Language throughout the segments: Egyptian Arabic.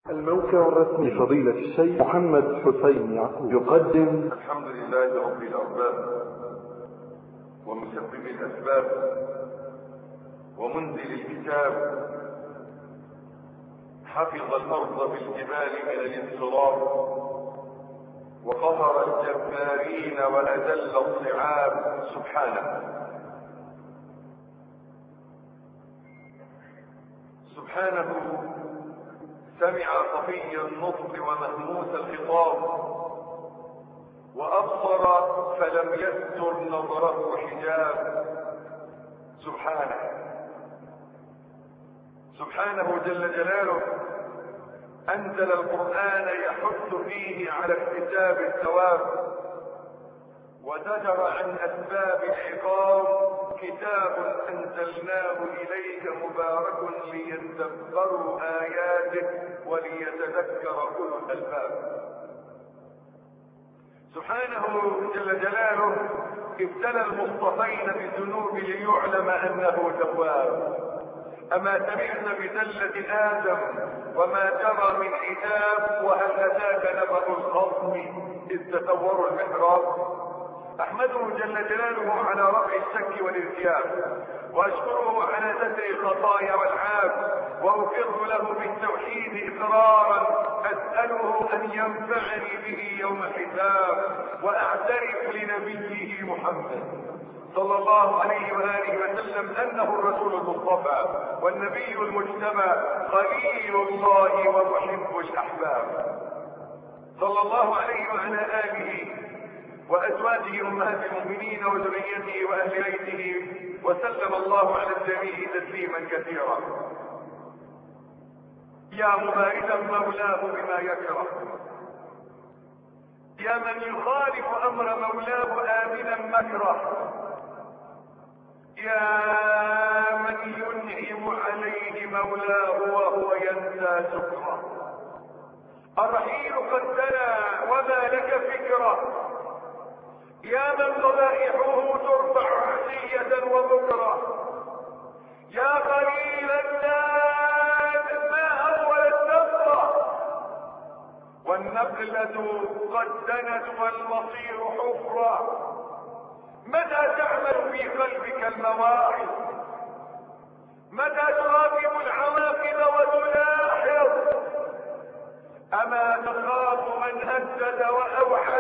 الموقع الرسمي فضيلة الشيخ محمد حسين يعقوب يقدم الحمد لله رب الأرباب ومسبب الأسباب ومنزل الكتاب حفظ الأرض بالجبال من الانصراف وقهر الجبارين وأذل الصعاب سبحانه سبحانه سمع صفي النطق ومهموس الخطاب وأبصر فلم يستر نظره حجاب سبحانه سبحانه جل جلاله أنزل القرآن يحث فيه على اكتساب الثواب وزجر عن أسباب العقاب كتاب أنزلناه إليك مبارك ليتدبروا آياته وليتذكر أولو الألباب سبحانه جل جلاله ابتلى المصطفين بالذنوب ليعلم أنه تواب أما سمعنا بزلة آدم وما جرى من عتاب وهل أتاك نبأ الخصم إذ تسوروا المحراب أحمده جل جلاله على رفع الشك والارتياب وأشكره على ستر الخطايا والعاب وأقر له بالتوحيد إقرارا أسأله أن ينفعني به يوم الحساب وأعترف لنبيه محمد صلى الله عليه وآله وسلم أنه الرسول المصطفى والنبي المجتبى خليل الله ومحب الأحباب صلى الله عليه وعلى آله وأزواجه أمهات المؤمنين وذريته وأهل بيته وسلم الله على الجميع تسليما كثيرا يا مبارزا مولاه بما يكره يا من يخالف أمر مولاه آمنا مكره يا من ينعم عليه مولاه وهو ينسى سكره الرحيل قد دنا وما لك فكره يا من ضبائحه ترفع عشية وبكرة يا قليل الناس ما أول النقطة والنقلة قد دنت والمصير حفرة متى تعمل في قلبك المواعظ متى تراقب العواقب وتلاحظ أما تخاف من هدد وأوحد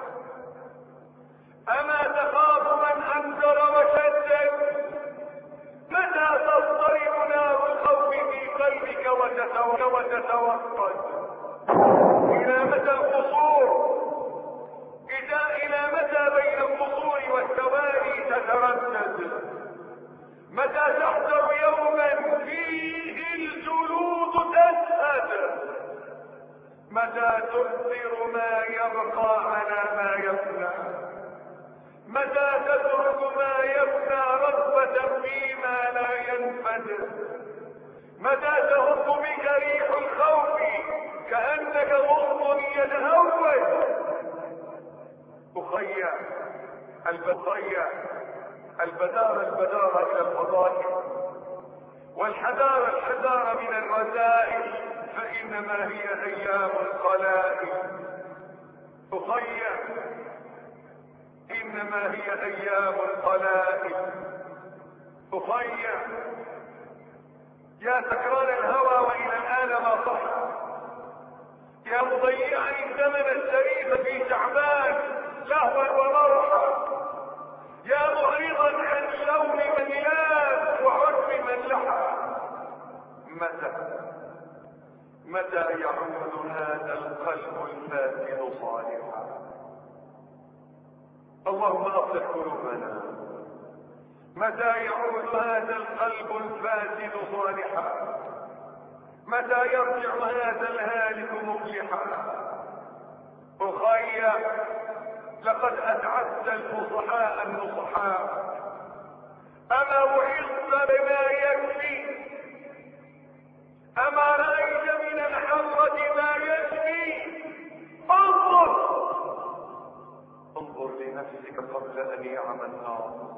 أما تخاف من أنكر وشدد متى تضطرب نار الخوف في قلبك وتتوقد إلى متى القصور إذا إلى متى بين القصور والتوالي تتردد متى تحذر يوما فيه الجلود تسهد متى تؤثر ما يبقى على ما يفنى متى تترك ما يفنى رغبة فيما لا ينفد متى تهب بك ريح الخوف كأنك غصن يتهود أخي البخية البدار البدار إلى الفضائل والحذار الحذار من الرذائل فإنما هي أيام القلائل أخي انما هي ايام القلائل اخي يا سكران الهوى والى الان ما صح يا مضيعا الزمن الشريف في شعبان لهوا ومرحا يا معرضا عن لوم من لاف وحكم من لحى متى متى يعود هذا القلب الفاسد صالحا اللهم اصلح قلوبنا متى يعود هذا القلب الفاسد صالحا متى يرجع هذا الهالك مفلحا اخي لقد اتعدت الفصحاء النصحاء اما وعظت بما يكفي اما رايت من الحرة ما يكفي انظر انظر لنفسك قبل ان يعمى النار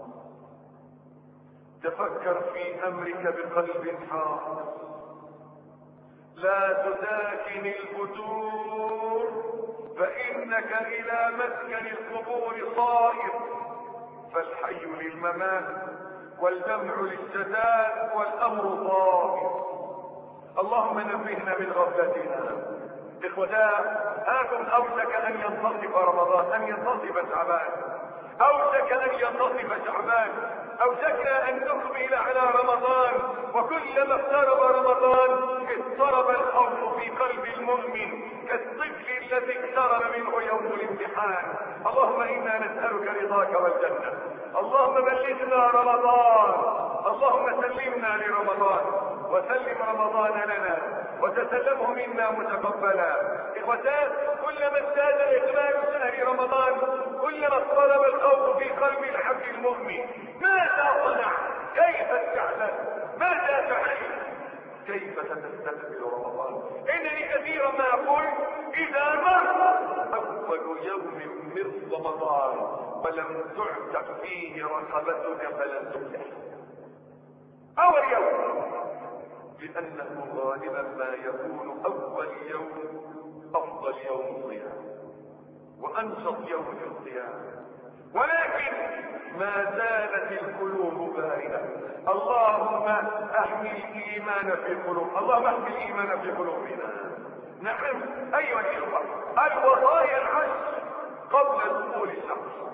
تفكر في امرك بقلب حار لا تداكن بين الفتور فإنك إلى مسكن القبور صائر فالحي للممات والجمع للشتات والأمر طائر اللهم نبهنا من غفلتنا اخوتاه هاكم اوشك ان ينتصف رمضان ان ينتصف شعبان اوشك ان ينتصف شعبان اوشكنا ان نقبل على رمضان وكلما اقترب رمضان اضطرب الخوف في قلب المؤمن كالطفل الذي اقترب منه يوم الامتحان اللهم انا نسالك رضاك والجنه اللهم بلغنا رمضان اللهم سلمنا لرمضان وسلم رمضان لنا وتسلمه منا متقبلا اخوتان كلما ازداد اقبال شهر رمضان كلما اضطرب الخوف في قلب الحب المؤمن ماذا صنع كيف استعمل ماذا تحيي كيف ستستقبل رمضان انني كثيرا ما اقول اذا مر اول يوم من رمضان ولم تعتق فيه رقبتك فلن تفلح اول يوم لانه غالبا ما يكون اول يوم افضل يوم صيام وانشط يوم في الصيام ولكن ما زالت القلوب باردة اللهم احمي الايمان في قلوب اللهم احمي الايمان في قلوبنا نعم ايها الاخوة الوصايا العشر قبل دخول الشهر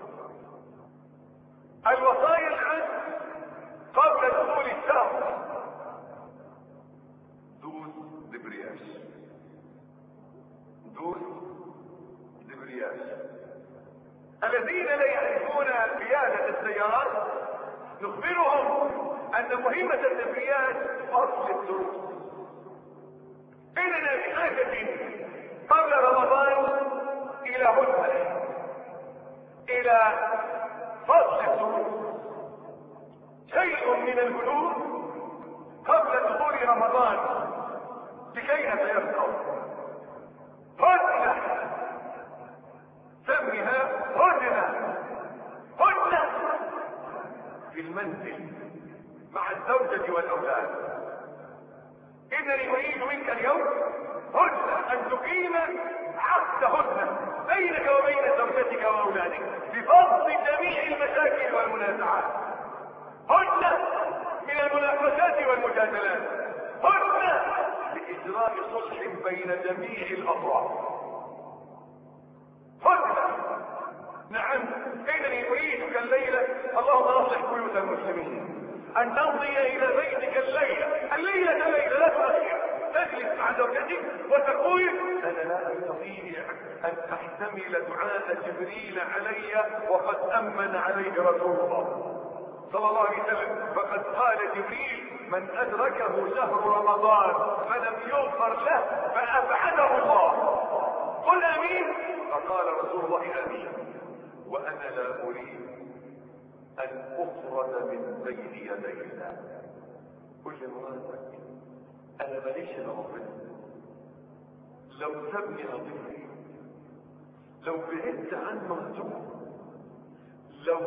الوصايا العشر قبل دخول الشهر دوس دبرياج دوس دبرياج الذين لا يعرفون قيادة السيارات نخبرهم ان مهمة الدبرياج فصل الدروس اننا بحاجة قبل رمضان الى هدنة الى فصل الدروس شيء من الهدوء قبل دخول رمضان لكي نتيسر هدنة سمها هدنة هدنة في المنزل مع الزوجة والأولاد إنني أريد منك اليوم هدنة أن تقيم عقد هدنة بينك وبين زوجتك وأولادك بفضل جميع المشاكل والمنازعات هدنة من المناقشات والمجادلات هدنة لإجراء صلح بين جميع الأطراف هدنة نعم إنني أريدك الليلة اللهم أصلح بيوت المسلمين أن تمضي إلى بيتك الليلة الليلة ليلة لا تؤخر تجلس مع زوجتك وتقول أنا لا أستطيع أن أحتمل دعاء جبريل علي وقد أمن عليه رسول الله صلى الله عليه وسلم فقد قال جبريل من أدركه شهر رمضان فلم يغفر له فأبعده الله قل أمين فقال رسول الله أمين وأنا لا أريد أن أخرج من بين يدي الله قل لمراتك أنا ماليش إلا ربنا لو سابني أضيفي لو بعدت عن مرجوع لو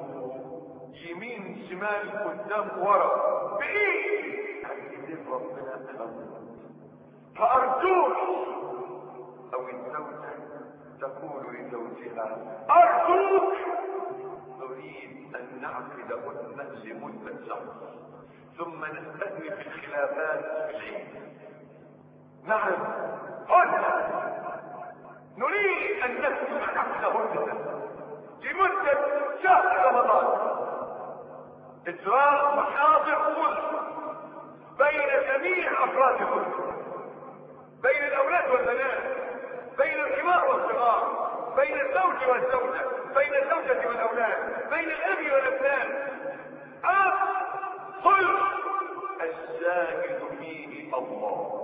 يمين شمال قدام ورا بايه ايدين ربنا امامك فارجوك او الزوجة تقول لزوجها ارجوك نريد ان نعقد هدنة لمدة شهر ثم نستأنف الخلافات في العيد نعم هدنة نريد ان نسمع عقد هدنة لمدة شهر رمضان اجراء محاضر صلح بين جميع افراد الاسره بين الاولاد والبنات بين الكبار والصغار بين الزوج والزوجه بين الزوجه والاولاد بين الاب والابناء اب صلح الشاهد فيه الله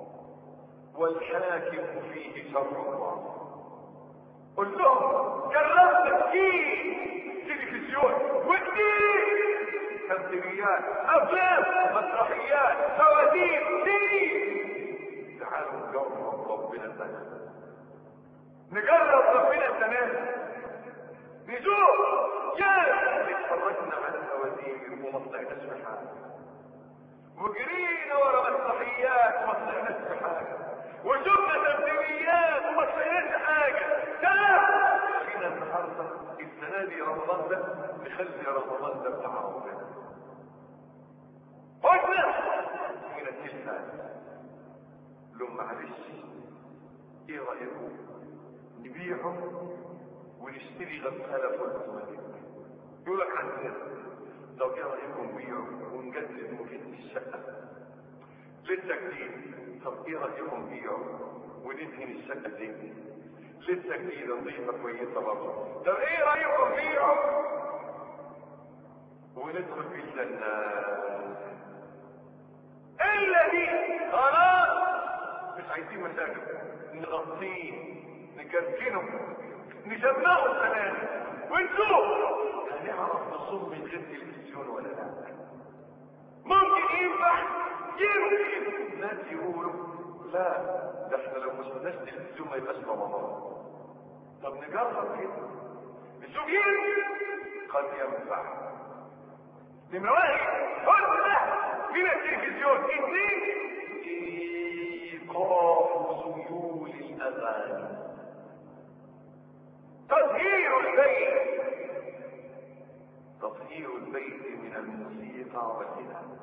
والحاكم فيه شر الله قل لهم جربت كتير تلفزيون وكتير تمثيليات افلام مسرحيات فوازير سيري تعالوا نجرب ربنا السنه نجرب ربنا السنه نشوف يا اتفرجنا على الفوازير وما طلعناش بحاجه وجرينا ورا مسرحيات وما طلعناش بحاجه وشفنا رمضان ده نخلي رمضان ده بتاع ربنا قلنا من التلفاز لهم معلش ايه رايكم نبيعه ونشتري غسالة فوق المدينة يقول لك عندنا طب ايه رايكم نبيعه ونجدد مفيد الشقة لسه جديد طب ايه رايكم نبيعه وندهن الشقة تاني لسه جديدة نظيفة كويسة برضه طب ايه رايكم نبيعه وندخل في الجنة الا دي خلاص مش عايزين مساجد نغطيه نكركنه نشبعه السلام ونشوف هنعرف نصوم من غير تلفزيون ولا لا ممكن ينفع يمكن الناس يقولوا لا ده احنا لو مش شفناش تلفزيون ما يبقاش رمضان طب نجرب كده نشوف يمكن قد ينفع نمرة واحد قلت ده من التلفزيون اثنين ايقاف سيول الاغاني تطهير البيت تطهير البيت من الموسيقى والغناء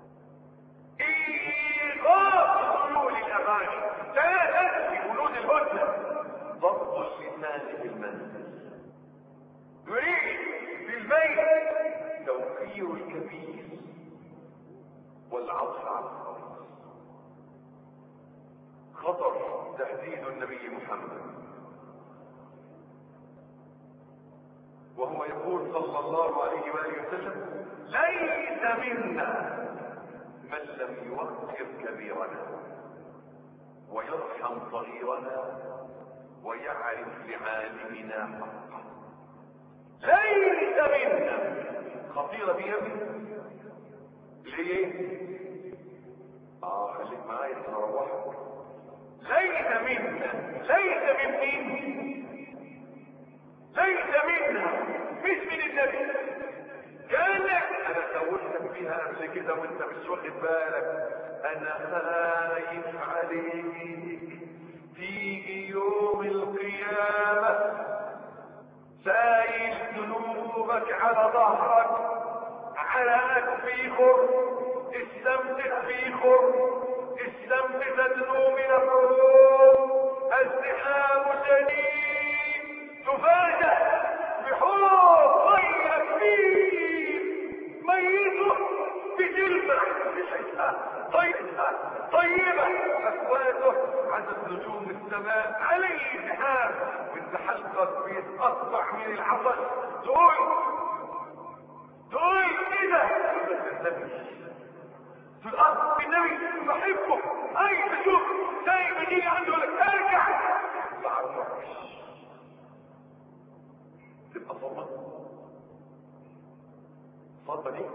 ايقاف سيول الاغاني ثلاثة في بنود الهدنة ضبط اللسان بالمنزل يريد في البيت توقير الكبير والعطف على الصغير خطر تهديد النبي محمد وهو يقول صلى الله عليه واله وسلم ليس منا من لم يوقر كبيرنا ويرحم صغيرنا ويعرف لعالمنا حقه ليس منا خطيرة دي يا ابني ليه اه خليك معايا هروحك ليس منا ليس من مين ليس منا مش من النبي كانك انا سولتك فيها قبل كده وانت مش واخد بالك انا خايف عليك تيجي يوم القيامه سايل ذنوبك على ظهرك حرقك في خر استمتت في خر استمتت ذنوب الحروب ازدحام شديد تفاجأ بحوض مية كبير ميته بتلمع ريحتها طيبة طيبة أكواته عدد نجوم السماء عليه ازدحام وانت حلقك بيتقطع من العطش تقول تقول ايه ده؟ النبي في الارض النبي بحبه اي تشوف سايب يجي عنده لك ارجع ما اعرفش تبقى صدمة صدمة دي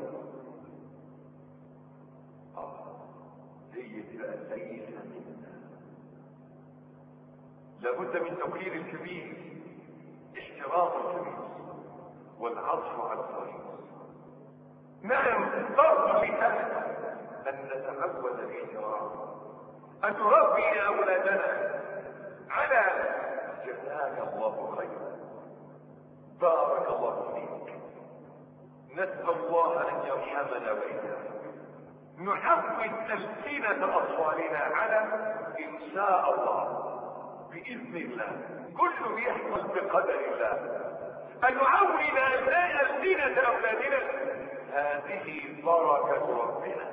اه هي دي بقى الليلة منا لابد من توقير الكبير احترام الكبير والعطف على الصغير نعم فرض لنا ان نتعود الاحترام ان نربي اولادنا على جزاك الله خيرا بارك الله فيك نسال الله ان يرحمنا واياكم نحفز ألسنة أطفالنا على إن شاء الله بإذن الله كله بيحصل بقدر الله أن نعود ألسنة أولادنا هذه بركة ربنا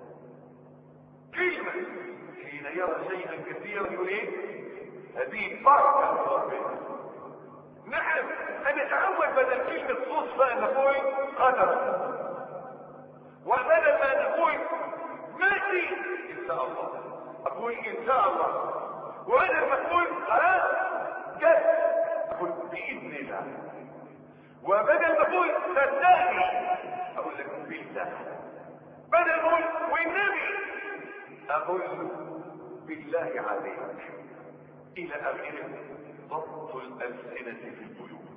كلمة حين يرى شيئا كثيرا يقول ايه هذه بركة ربنا نعم أن نتعود بدل كلمة صدفة أن نقول قدر وبدل ما نقول ماشي ان شاء الله اقول ان شاء الله وبدل ما اقول خلاص جد اقول باذن الله وبدل ما اقول صدقني اقول لك بالله بدل ما اقول والنبي اقول بالله عليك الى اخره ضبط الالسنه في البيوت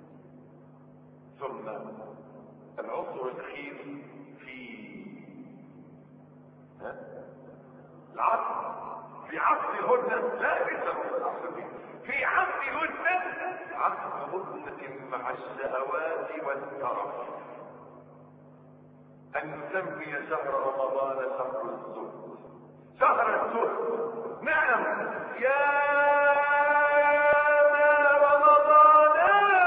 ثم العنصر الاخير في ها؟ العصر في عقد الهدنة لا لسه في عقد الهدنة عقد هدنة مع الشهوات والترف أن نسمي شهر رمضان شهر الزهد شهر الزهد نعم يا رمضان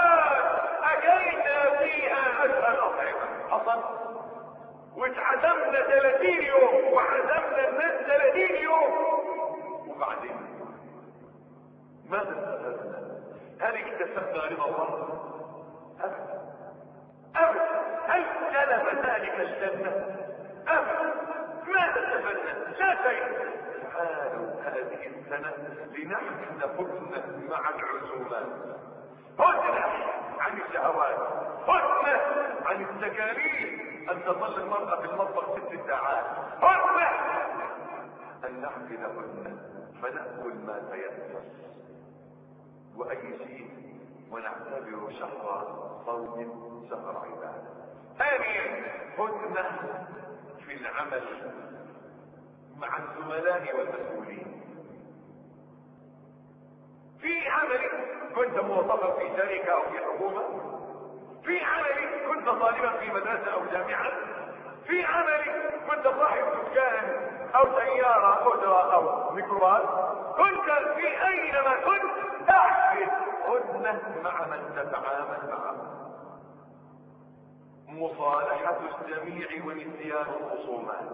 أتينا فيها أسهل أطعمة حصل واتعزمنا 30 يوم وعزمنا الناس 30 يوم وبعدين ماذا استفدنا؟ هل اكتسبنا رضا الله؟ أبدا أبدا هل جلب ذلك الجنة؟ أبدا ماذا استفدنا؟ لا شيء تعالوا هذه السنة لنحمل هدنة مع العزومات هدنة عن الشهوات هدنة عن التكاليف أن تظل المرأة في المطبخ ست ساعات هدنة أن نحمل هدنة فنأكل ما تيسر وأي شيء ونعتبر شهر صوم شهر عبادة ثانيا هدنة في العمل مع الزملاء والمسؤولين في عملك كنت موظفا في شركة أو في حكومة في عملك كنت طالبا في مدرسة أو جامعة في عملك كنت صاحب دكان أو سيارة أجرة أو ميكروباص كنت في أينما كنت احفظ هدنة مع من تتعامل معه مصالحة الجميع ونسيان الخصومات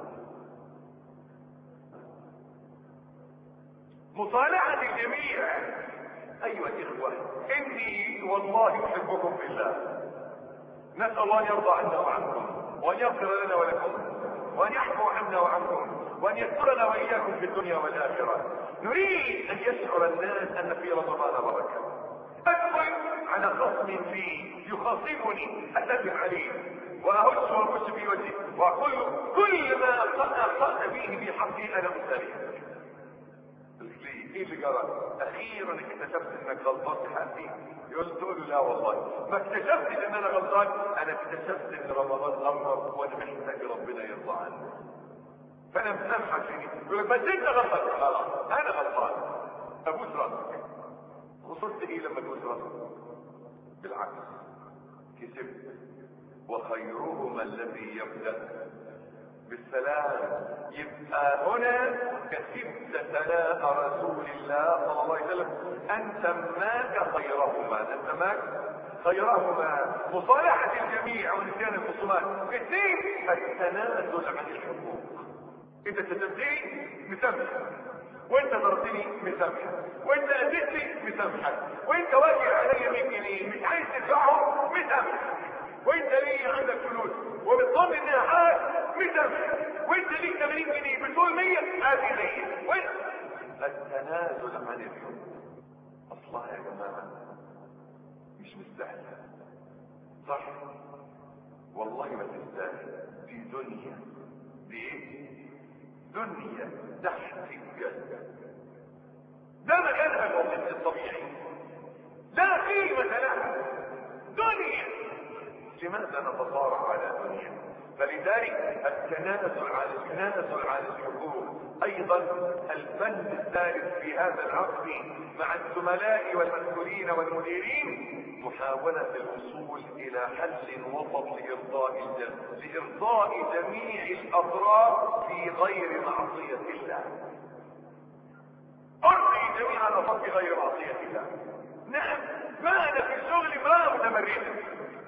مصالحة الجميع أيها الإخوة إني والله أحبكم في الله نسأل الله أن يرضى عنا وعنكم وأن يغفر لنا ولكم وأن يحفو عنا وعنكم وأن يسترنا وإياكم في الدنيا والآخرة نريد أن يشعر الناس أن في رمضان بركة أدخل على خصم فيه يخاصمني أتبع عليه وأهش وأبش في وجهه وأقول له كل ما أخطأت فيه في حقي أنا مستريح ايه اللي جرى اخيرا اكتشفت انك غلطان في حقي يقول تقول له لا والله ما اكتشفتش ان انا غلطان انا اكتشفت ان رمضان امر وانا محتاج ربنا يرضى عني فانا مسامحك فيني يقول لك بس انت غلطان خلاص انا غلطان ابوس راسك وصلت ايه لما تبوس راسك بالعكس كسبت وخيرهما الذي يبدا بالسلام يبقى هنا كسبت ثناء رسول الله صلى الله عليه وسلم ان سماك خيرهما ان سماك خيرهما مصالحة الجميع ونسيان الخصومات اثنين التنازل عن الحقوق انت تتبدي مسامحك وانت ضربتني مسامحك وانت اذيتني مسامحك وانت واجب علي 100 جنيه مش عايز تدفعهم مسامحك وانت ليه عندك فلوس وبتظن انها حاجه مسامحك وانت ليك 80 جنيه بتقول 100 هذه 100 وانت التنازل عن الحب اصلها يا جماعه مش مستاهله صح والله ما تستاهل دي دنيا دي ايه دنيا تحت الجنه ده مكانها الموجود الطبيعي لا قيمه لها دنيا لماذا نتصارع على دنيا فلذلك التنازل عن التنازل عن الحقوق ايضا الفن الثالث في هذا العقد مع الزملاء والمسؤولين والمديرين محاولة الوصول الى حل وسط لارضاء الجنة لارضاء جميع الاطراف في غير معصية الله ارضي جميع الاطراف في غير معصية الله نعم ما انا في الشغل امرأة متمردة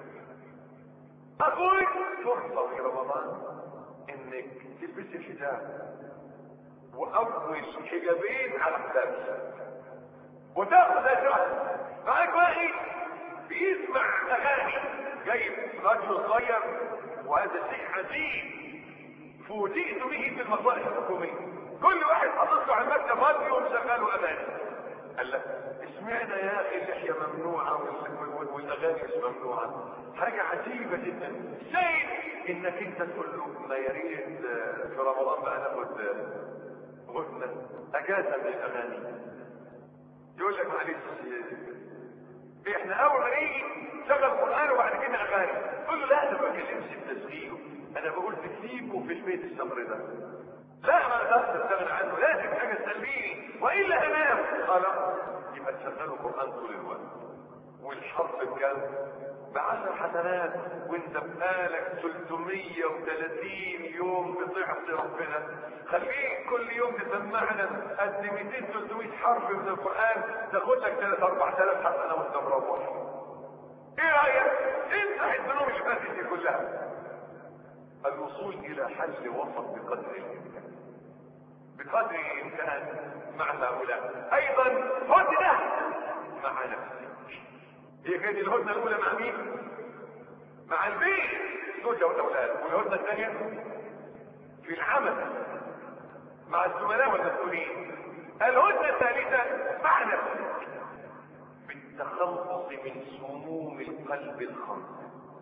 اقول فرصة في رمضان انك تلبس الحجاب واول حجابين على حسابك وتاخذ اجرها معاك واحد بيسمع اغاني جايب رجل صغير وهذا شيء عجيب فوجئت به في المصالح الحكومية كل واحد حاطط له على المكتب راديو ومشغله اغاني قال لك اشمعنى يا اخي اللحيه ممنوعه والاغاني مش ممنوعه حاجه عجيبه جدا شيء انك انت تقول له ما يا ريت في رمضان بقى ناخد غنى اجازه من الاغاني يقول لك معلش احنا اول ما نيجي شغل قران وبعد كده اغاني تقول له لا انا ما بكلمش بتسجيله انا بقول تسيبه في البيت الشهر ده لا ما اقدرش استغنى عنه لازم حاجه تسليني والا انام خلاص يبقى تشغلوا قران طول الوقت والحرف بكام بعشر حسنات وانت بقالك 330 يوم بتعصي ربنا خليك كل يوم تسمعنا قد 200 300 حرف من القران تاخد لك 3 4000 حسنه وانت مروح ايه رايك امسح الذنوب اللي فاتت دي كلها الوصول الى حل وسط بقدر الامكان بقدر الامكان مع هؤلاء ايضا هدنه مع نفسك هي كانت الهدنه الاولى مع مين مع البيت زوجة والاولاد والهدنه الثانيه في العمل مع الزملاء والمسؤولين الهدنه الثالثه مع نفسك بالتخلص من سموم القلب الخمسه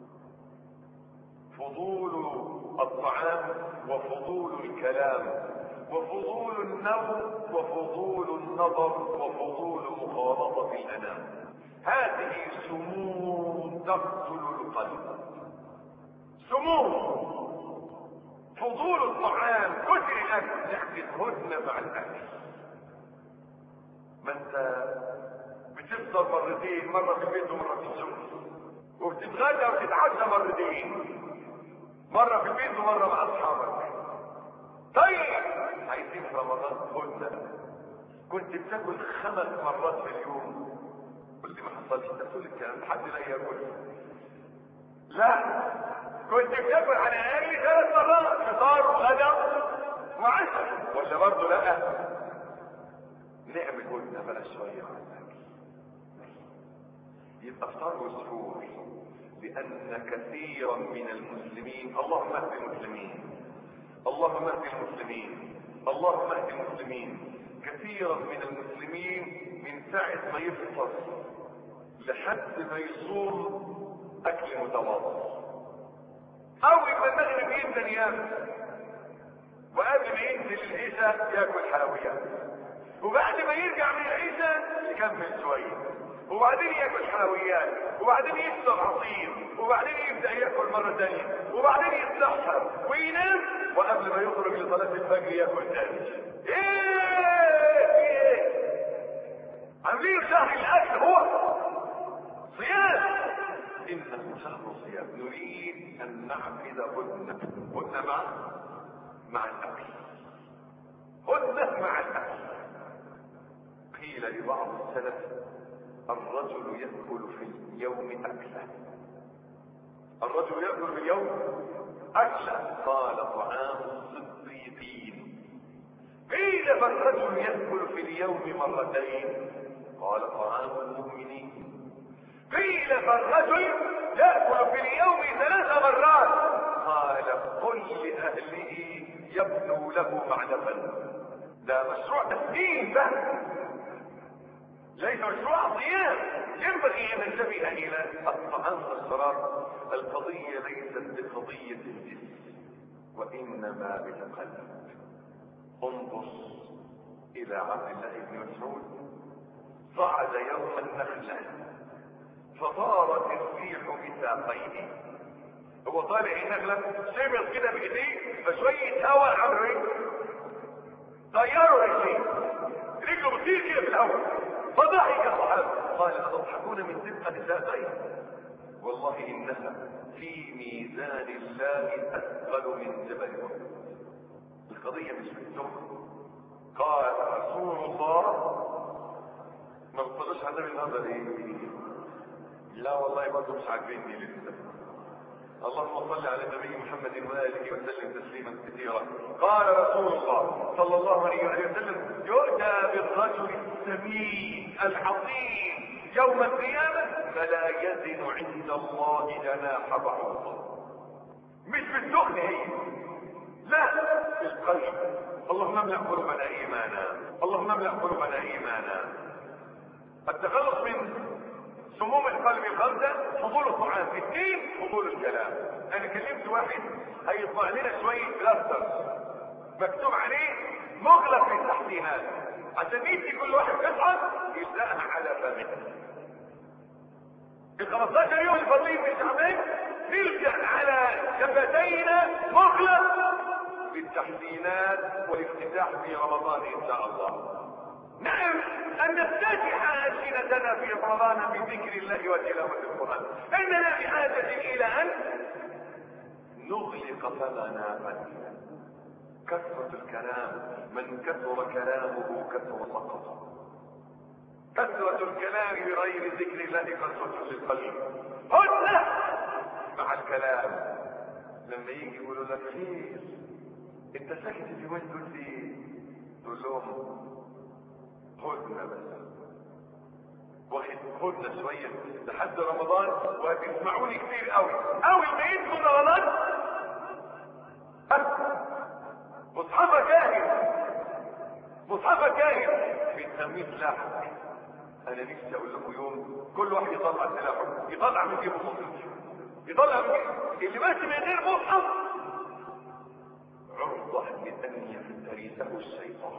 فضول الطعام وفضول الكلام وفضول النوم وفضول النظر وفضول مخالطة الأنام هذه سموم تقتل القلب سموم فضول الطعام كثر الأكل تحدث هدنة مع الأكل ما انت بتفطر مرتين مرة في البيت ومرة في الشغل وبتتغدى وتتعشى مرتين مرة في البيت ومرة مع أصحابك طيب عايزين في رمضان قلنا كنت بتاكل خمس مرات في اليوم قلت ما حصلش انت بتقول الكلام حد لا ياكل لا كنت بتاكل على الاقل ثلاث مرات فطار وغدا وعشاء ولا برضه لا نعمل قلنا بقى شويه على الاكل يبقى افطار وسحور لان كثيرا من المسلمين اللهم اهد المسلمين اللهم اهد المسلمين اللهم اهد المسلمين كثيرا من المسلمين من ساعة ما يفطر لحد ما يصوم اكل متواضع اول ما المغرب يبدا ياكل وقبل ما ينزل العشاء ياكل حلويات وبعد ما يرجع من العشاء يكمل شويه وبعدين ياكل حلويات وبعدين يشرب عصير وبعدين يبدا ياكل مره ثانيه وبعدين يتسحر وينام وقبل ما يخرج لصلاه الفجر ياكل ثاني ايه في ايه عاملين شهر الاكل هو صيام انه شهر صيام نريد ان نعقد هدنه هدنه مع مع الاكل هدنه مع الاكل قيل لبعض السلف الرجل يأكل في اليوم أكلة الرجل يأكل في اليوم أكلة قال طعام الصديقين قيل فالرجل يأكل في اليوم مرتين قال طعام المؤمنين قيل فالرجل يأكل في اليوم ثلاث مرات قال قل لأهله يبنوا له معلفا ده مشروع تسليم بقى ليس مشروع صيام ينبغي ان ننتبه الى الطعام والشراب القضية ليست بقضية الجسم وانما بالقلب انظر الى عبد الله بن مسعود صعد يوم النخلة فطارت الريح بساقيه هو طالع النخلة شبط كده بايديه فشوية هواء عملوا ايه؟ طيروا رجليه رجله بتطير كده في الهواء فضحك الصحابة قال أتضحكون من دقة ساقيه والله إنها في ميزان الله أثقل من جبل أحد القضية مش بالتهم قال رسول الله ما بتطلعش على النبي النهارده ليه؟ لا والله برضه مش عاجبني لسه اللهم صل على النبي محمد واله وسلم تسليما كثيرا قال رسول الله صلى الله عليه وسلم يؤتى بالرجل السمين العظيم يوم القيامه فلا يزن عند الله جناح بعوضه مش بالسخن هي لا بالقلب اللهم املا قلوبنا ايمانا اللهم املا قلوبنا ايمانا التخلص من سموم القلب الخمسة فضول الطعام اثنين فضول الكلام انا كلمت واحد هيطلع لنا شوية بلاستر مكتوب عليه مغلق في التحسينات عشان يدي كل واحد قطعة يلزقها على فمه ال 15 يوم الفاضلين من شعبين نلزق على شفتينا مغلق بالتحسينات والافتتاح في رمضان ان شاء الله نعم ان نفتتح السنتنا في رمضان بذكر الله وتلاوه القران اننا بحاجه الى ان نغلق فمنا فتنا كثرة الكلام من كثر كلامه كثر سقطه كثرة الكلام بغير ذكر الله كثرة للقلب هدنة مع الكلام لما يجي يقولوا لك خير انت ساكت اليومين دول ليه؟ تقول لهم هدنة بس واخد هدنة شوية لحد رمضان وهتسمعوني كتير قوي اول ما يدخل رمضان مصحفة كاهن مصحفة كاهن بنسميه سلاح انا نفسي اقول لكم يوم كل واحد يطلع سلاحه يطلع من جيبه مصحف يطلع من جيبه اللي ماشي من غير مصحف عرضة لان يفترسه الشيطان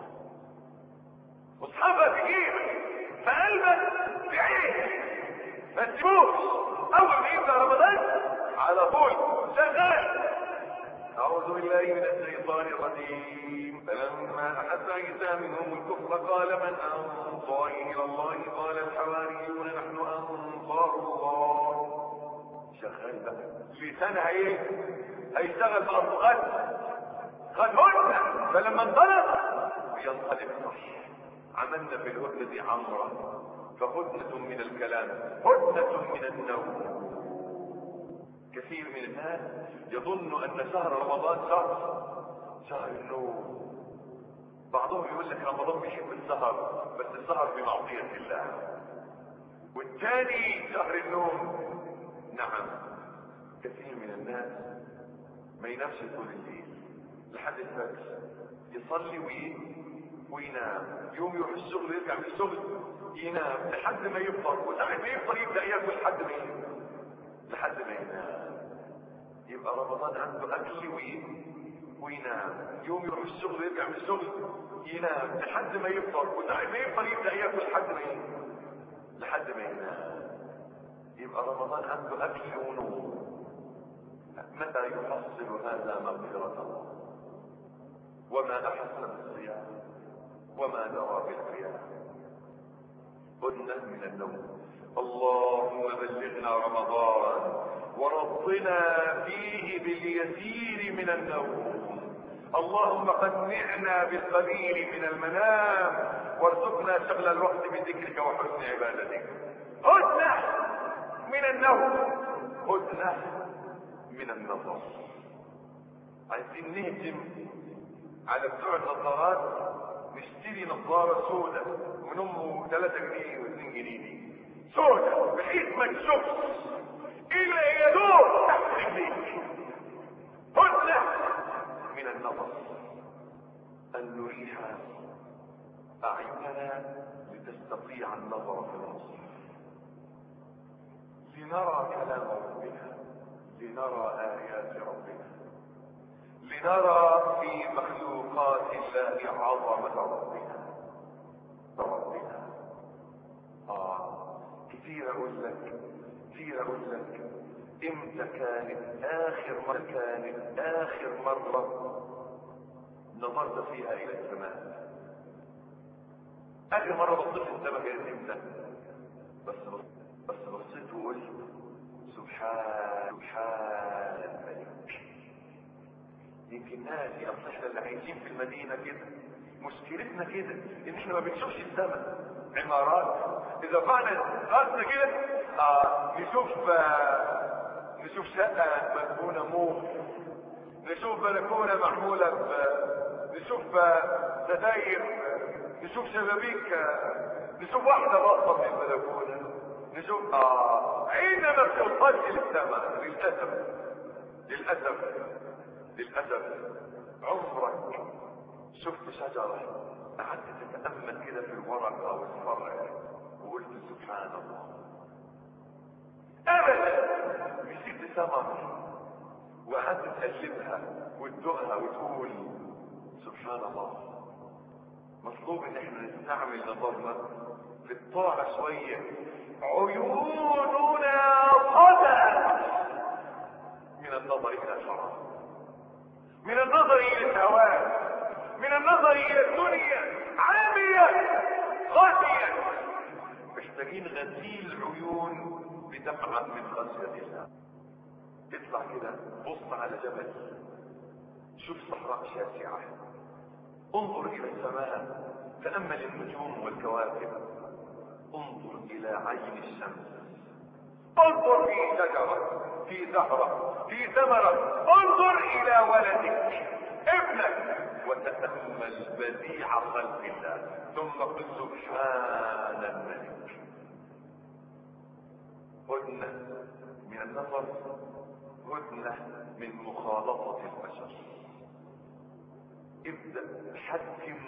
مصحفة في جيبك في قلبك في عينك ما تسيبوش اول ما يبدا رمضان على طول شغال أعوذ بالله من الشيطان الرجيم فلما أحس عيسى منهم الكفر قال من أنصاري إلى الله قال الحواريون نحن أنصار الله شغال بقى لسانها إيه؟ هيشتغل بأصغاد قد هدنة فلما انطلق ينطلق صح عملنا في الهدنة دي عمرة فهدنة من الكلام هدنة من النوم كثير من الناس يظن ان شهر رمضان شهر شهر النوم بعضهم يقول لك رمضان بيحب السهر بس السهر بمعصية الله والثاني شهر النوم نعم كثير من الناس ما ينامش طول الليل لحد الفجر يصلي وي... وينام يوم يروح الشغل يرجع من الشغل ينام لحد ما يفطر وساعة ما يفطر يبدأ ياكل لحد ما ينام لحد ما ينام يبقى رمضان عنده اكل وي... وينام يوم يروح الشغل يرجع من الشغل ينام لحد ما يفطر وساعة ما يفطر يبدا ياكل لحد ما ينام لحد ما ينام يبقى رمضان عنده اكل ونوم متى يحصل هذا مغفرة الله وما احسن الصيام وما درى بالقيام قلنا من النوم اللهم بلغنا رمضان وربنا فيه باليسير من النوم اللهم قنعنا بالقليل من المنام وارزقنا شغل الوقت بذكرك وحسن عبادتك هدنة من النوم هدنة من النظر عايزين نهجم على بتوع النظارات نشتري نظارة سودة من امه 3 جنيه و2 جنيه دي سودة بحيث ما تشوفش الا يدور تحت رجليك هدنة من النظر ان نريح اعيننا لتستطيع النظر في المصحف لنرى كلام ربنا لنرى ايات ربنا لنرى في مخلوقات الله عظمة ربنا ربنا اه كتير اقول لك كتير اقول لك امتى كانت اخر مرة كانت اخر مرة نظرت فيها الى السماء اخر مرة بصيت في السماء كانت امتى بس بس بصيت وقلت سبحان سبحان الملك يمكن ناس اصل احنا اللي عايشين في المدينة كده مشكلتنا كده ان احنا ما بنشوفش السماء عمارات اذا فعلا راسنا كده آه نشوف آه نشوف شقة مدفونة موف نشوف بلكونة معمولة ب نشوف آه ستاير نشوف شبابيك آه نشوف واحدة باصة من البلكونة نشوف اه عيننا ما بتوصلش للسماء للأسف للأسف للأسف عمرك شفت شجرة قعدت تتأمل كده في الورقة والفرع وقلت سبحان الله أبدا مسكت ثمر وقعدت تقلبها وتدوقها وتقول سبحان الله مطلوب ان احنا نستعمل نظرنا في الطاعة شوية عيوننا صدى من النظر الى الحرام من النظر الى الهوان من النظر الى الدنيا عامية خافية محتاجين غسيل عيون بدمعة من خشية الله اطلع كده بص على جبل شوف صحراء شاسعة انظر الى السماء تأمل النجوم والكواكب انظر الى عين الشمس انظر في شجرة في زهرة في ثمرة انظر الى ولدك ابنك وتتأمل بديع خلق الله ثم قل سبحان الملك هدنة من النظر هدنة من مخالطة البشر ابدأ حكم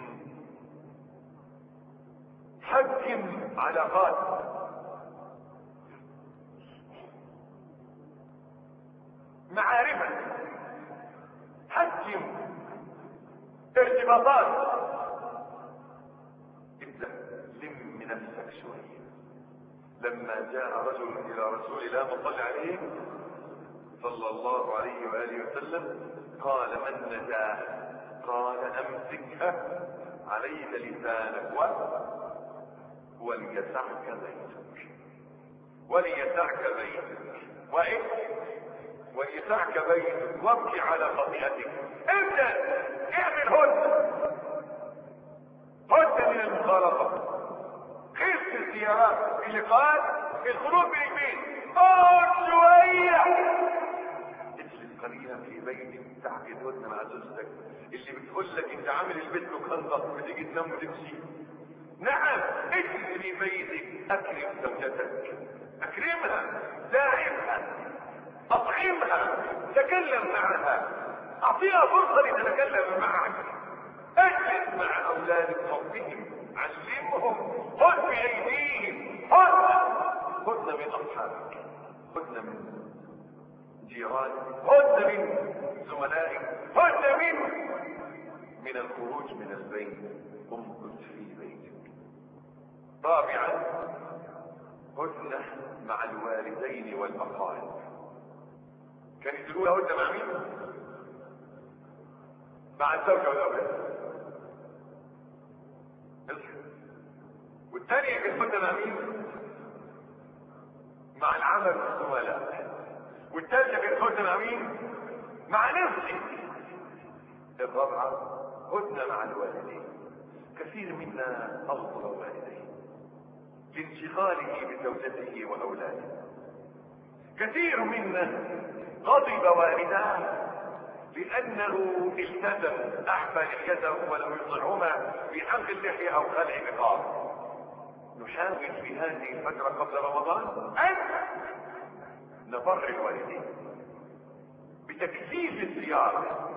حكم علاقات معارفك حكم ارتباطات ابدأ لم نفسك شوية لما جاء رجل إلى رسول الله صلى عليه صلى الله عليه وآله وسلم قال من نجاه قال أمسكها عليك لسانك و وليسعك بيتك وليسعك بيتك وإيه وليسعك بيتك وابكي على خطيئتك ابدأ اعمل هدنة هدنة من المخالطة خف الزيارات اللقاءات الخروج من البيت اقعد شوية اجلس قليلا في بيتك تعقد هدنة مع زوجتك اللي بتقول لك انت عامل البيت مكنظف بتيجي تنام وتمشي نعم اجلس في بيتك اكرم زوجتك اكرمها داعمها اطعمها تكلم معها اعطيها فرصة لتتكلم معك اجلس مع اولادك ربهم علمهم خذ بايديهم خذ خذ من اصحابك خذ من جيرانك خذ من زملائك خذ من من الخروج من البيت امكث في بيتك رابعا هدنة مع الوالدين والأقارب كانت الأولى هدنة مع مين؟ مع الزوجة والأولاد والثانية كانت هدنة مع مين؟ مع العمل والزملاء والثالثة كانت هدنة مع مين؟ مع نفسك الرابعة هدنة مع الوالدين كثير منا أغضب والديه لانشغاله بزوجته وأولاده كثير منا غضب والداه لأنه التزم أحفى لحيته ولم يطلعهما بحلق اللحية أو خلع نقاب نحاول في هذه الفترة قبل رمضان أن نبر الوالدين بتكثيف الزيارة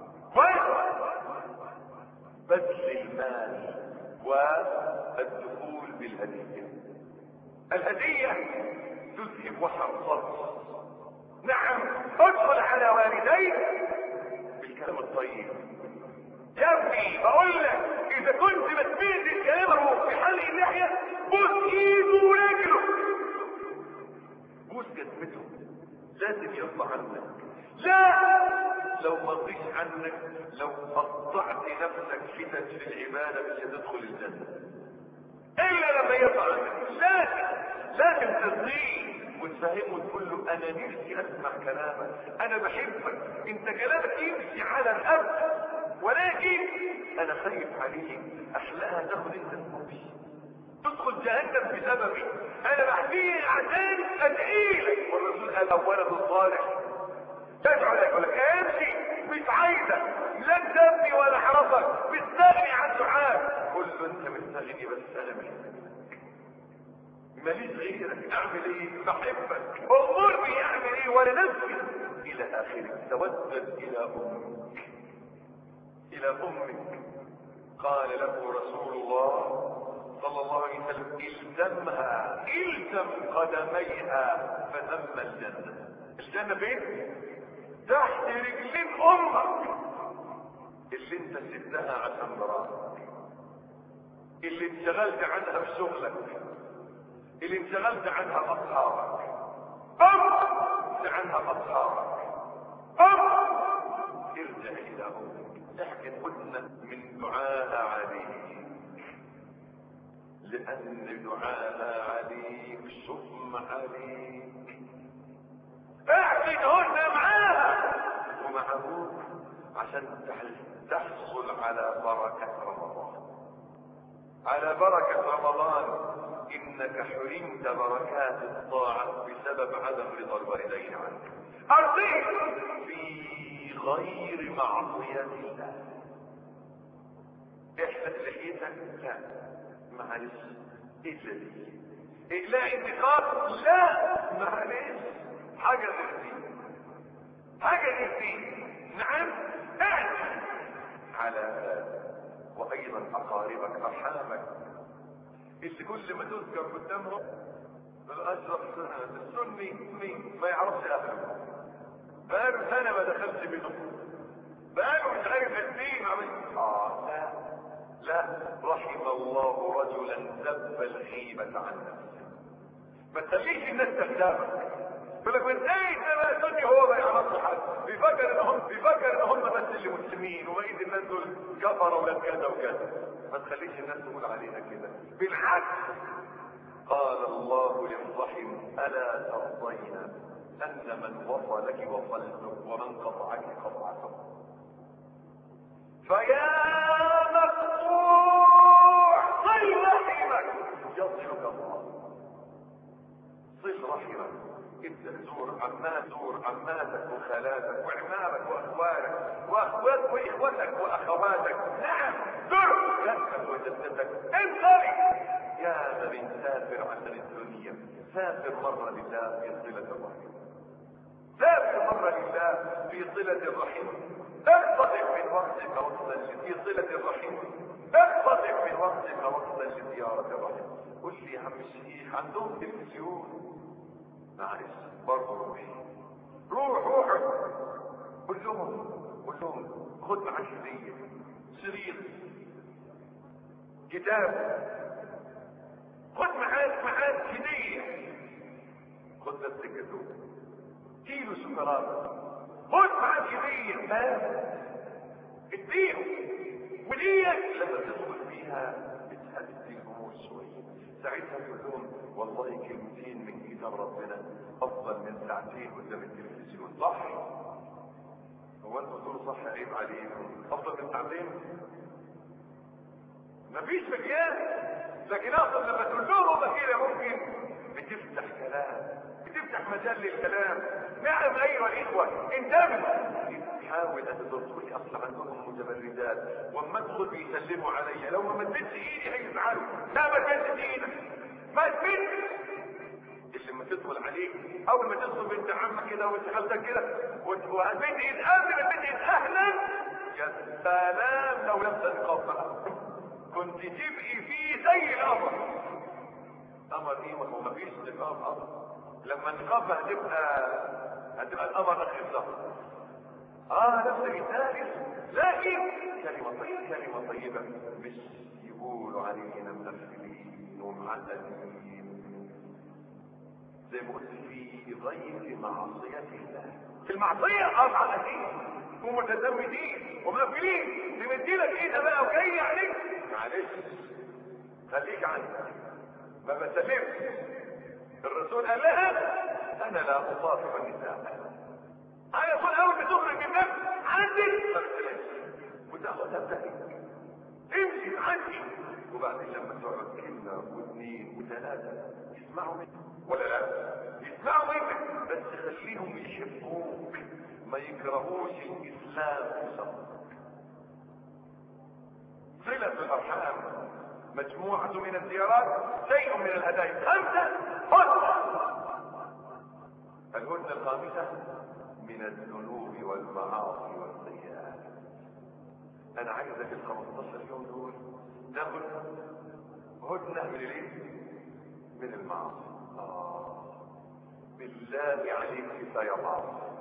وبذل المال والدخول بالهدية الهدية تذهب وحر الصدر نعم ادخل على والديك بالكلام الطيب يا ابني بقول لك اذا كنت بتميز الكلام في حلق اللحيه بوس ايده ورجله بوس جسمته لازم يرضى عنك لا لو ما رضيش عنك لو قطعت نفسك فتن في العباده مش هتدخل الجنه الا لما يرضى عنك لازم لازم ترضيه وتفهمه وتقول له انا نفسي اسمع كلامك انا بحبك انت كلامك يمشي على الارض ولكن انا خايف عليك احلاها تاخد انت النبي تدخل جهنم بسببي انا بحكيه عشان ادعي لك والرسول قال الولد الصالح تدعو لك يقول لك امشي مش عايزك لا تبني ولا حرفك مستغني عن دعاء قول له انت مستغني بس انا محتاج ماليش غيرك اعمل ايه بحبك امرني اعمل ايه ولنفسي الى اخره تودد الى امك الى امك قال له رسول الله صلى الله عليه وسلم الزمها الزم قدميها فثم الجنة الجنة فين تحت رجلين امك اللي انت سبتها عشان مراتك اللي انشغلت عنها بشغلك اللي انشغلت عنها اصحابك ابعد عنها اصحابك ابعد ارجع الى امك احكي هدنة من دعاء عليك لان دعاء عليك شؤم عليك احكي هدنة معاها ومع ابوك عشان تحصل على بركة رمضان على بركة رمضان انك حرمت بركات الطاعة بسبب عدم رضا الوالدين عنك ارضيك في غير معصية الله احفظ لحيتك لا معلش الا دي اقلاع انتقاد لا معلش حاجة غير دي حاجة غير دي نعم اعلم على وايضا اقاربك ارحامك اللي كل ما تذكر قدامهم الاشرف السني مين ما يعرفش اهله بقاله سنه ما دخلش بينهم بقاله مش عارف الدين عمل اه لا لا رحم الله رجلا ذب الغيبة عن نفسه ما تخليش الناس تغتابك يقول لك ازاي ده بقى سني هو ما يعرفش حد بيفكر ان هم بيفكر ان هم بس اللي مسلمين وبقيه الناس دول كفروا ولا كذا وكذا ما تخليش الناس تقول علينا كده بالعكس قال الله للرحم الا ترضين ان من وصلك وصلتك ومن قطعك قطعته فيا مقطوع صل رحمك يصلك الله صل رحمك ابدا زور عمات زور عماتك وخالاتك وعمامك واخوالك واخوات واخوتك واخواتك نعم زر جدك وجدتك انطلق يا من سافر عشان الدنيا سافر مرة لله في صلة الرحم سافر مرة لله في صلة الرحم اقتضب من وقتك وقتا في صلة الرحم اقتضب من وقتك وقتا لزيارة الرحم قل لي يا عم الشيخ عندهم تلفزيون معلش برضه روحي روح روح قول لهم قول لهم خد معاك هدية شريط كتاب خد معاك معاك هدية خد بس الجاتوه كيلو شوكولاتة خد معاك هدية مال اديهم وديك لما تدخل فيها بتهدي الامور شوية ساعتها تقول لهم والله كلمتين من كتاب ربنا افضل من ساعتين قدام التلفزيون صح هو انتوا تقولوا صح عيب عليكم افضل من ساعتين مفيش مكان لكن اصلا لما تقول لهم كده ممكن بتفتح كلام بتفتح مجال للكلام نعم ايها الاخوه انتبهوا حاول ان تدرسوا لي اصل عندهم متبردات واما ادخل بيسلموا عليا لو ما مدتش ايدي هيزعلوا لا ما تمدش ايدك ما تمدش اللي لما تدخل عليك اول ما تدخل بنت عمك كده وانت خالتك كده وهتمد ايد قبل ما تمد ايد اهلا يا سلام لو لابسه نقاب بقى كنت تبقي فيه زي القمر قمر ايه ما هو مفيش نقاب قمر لما النقاب هتبقى هتبقى القمر رخيص ظهر اه نفس الثالث لكن كلمة طيبة كلمة طيبة مش يقولوا علينا مغفلين ومعدلين زي ما قلت في غير معصية الله في المعصية اه اكيد ومتزودين ومغفلين تمدي لك ايدها بقى وجاي عليك معلش خليك عنك ما بسلمش الرسول قال لها انا لا اصافح النساء انا اقول اول ما تخرج من نفسك عندك ما بتسلمش وتاخدها بتاعك امشي عندي وبعدين لما تقعد كلمة واثنين وثلاثة يسمعوا منك ولا لا يسمعوا منك بس خليهم يحبوك ما يكرهوش الاسلام في صدرك صلة الارحام مجموعة من الزيارات شيء من الهدايا خمسة هدنة الهدنة الخامسة من الذنوب والمعاصي والسيئات انا عايزك ال 15 يوم دول تاخد هدنة من الايه من المعاصي آه. بالله عليك كفاية معاصي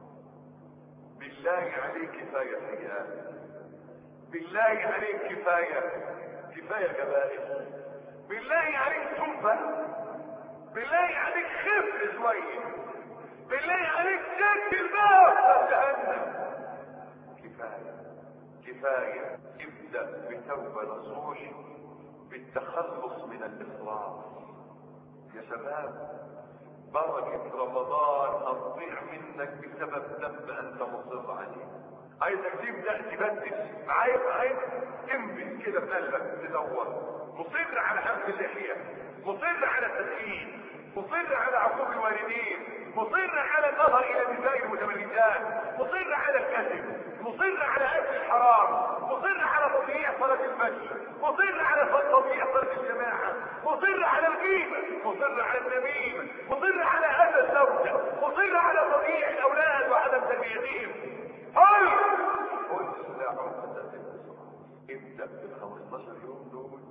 بالله عليك كفاية سيئات بالله عليك كفاية كفاية كبائر بالله عليك توبة بالله عليك خف شوية بالله عليك شك الباب جهنم كفاية كفاية ابدأ بتوبة نصوح بالتخلص من الإصرار يا شباب بركة رمضان هتضيع منك بسبب ذنب أنت مصر عليه عايزك تبدأ تبدل عايز عايز تنبت كده في قلبك تدور مصر على حفظ اللحية مصر على التدخين مصر على عقوق الوالدين مصر على النظر الى النساء المتبرجات مصر على الكذب مصر على اكل الحرام مصر على تضييع صلاة الفجر مصر على تضييع صلاة الجماعة مصر على الغيبة مصر على النميمة مصر على اذى الزوجة مصر على تضييع الاولاد وعدم تربيتهم هل اسلع ابدأ بال 15 يوم دول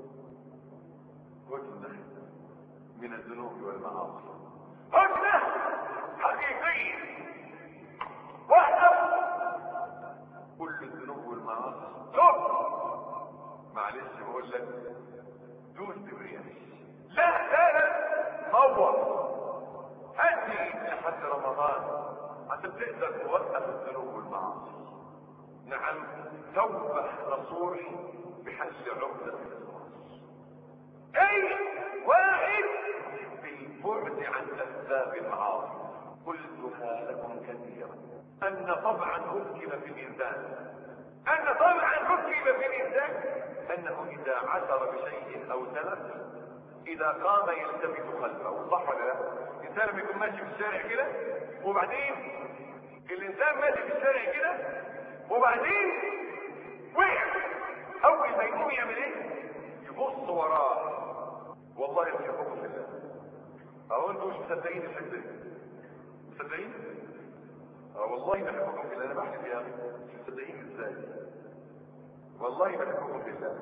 هدنة من الذنوب والمعاصي هدنة حقيقية واحدة كل الذنوب والمعاصي توب معلش بقول لك دوس برياش لا لا لا نور هدي لحد رمضان عشان تقدر توقف الذنوب والمعاصي نعم توبة نصوح بحل عقدة الإخلاص اي واحد بالبعد عن اسباب المعاصي قلتها لكم كثيرا ان طبعا ركب في الانسان ان طبعا ركب في الانسان انه اذا عثر بشيء او تلف اذا قام يلتفت خلفه صح ولا لا الانسان لما يكون ماشي في الشارع كده وبعدين الانسان ماشي في الشارع كده وبعدين وقع اول ما يقوم يعمل ايه يبص وراه والله يحبكم في الله اهو انتوا مش مصدقين الحته دي مصدقين اه والله بحبكم في الله انا بحكي يا اخي مش مصدقين ازاي والله بحبكم في الله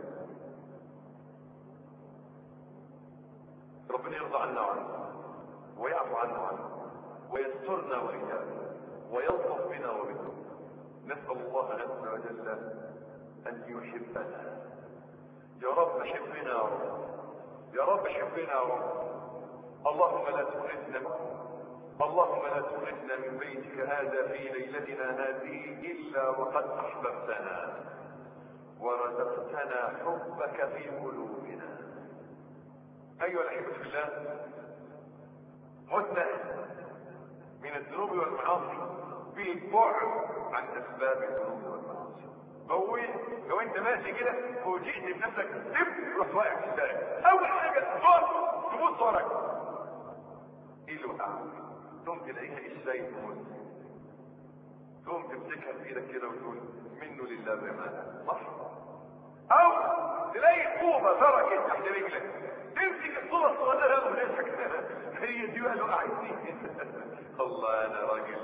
ربنا يرضى عنا وعنكم ويعفو عنا وعنكم ويسترنا واياكم ويلطف بنا وبكم نسال الله عز وجل ان يحبنا يا رب حبنا يا رب يا رب حبنا يا رب اللهم لا تخرجنا اللهم لا تخرجنا من بيتك هذا في ليلتنا هذه الا وقد احببتنا ورزقتنا حبك في قلوبنا ايها الاحبه في الله هدنه من الذنوب والمعاصي بالبعد عن اسباب الذنوب والمعاصي هو لو انت ماشي كده فوجئت بنفسك تب رحت واقع في الشارع اول حاجه تقف تبص وراك ايه اللي وقع تقوم تلاقيها ازاي تموت تقوم تمسكها في ايدك كده وتقول منه لله بما صح او تلاقي طوبه تركت تحت رجلك تمسك الطوبه الصغيره وتضحك هي دي بقى اللي وقعت الله انا راجل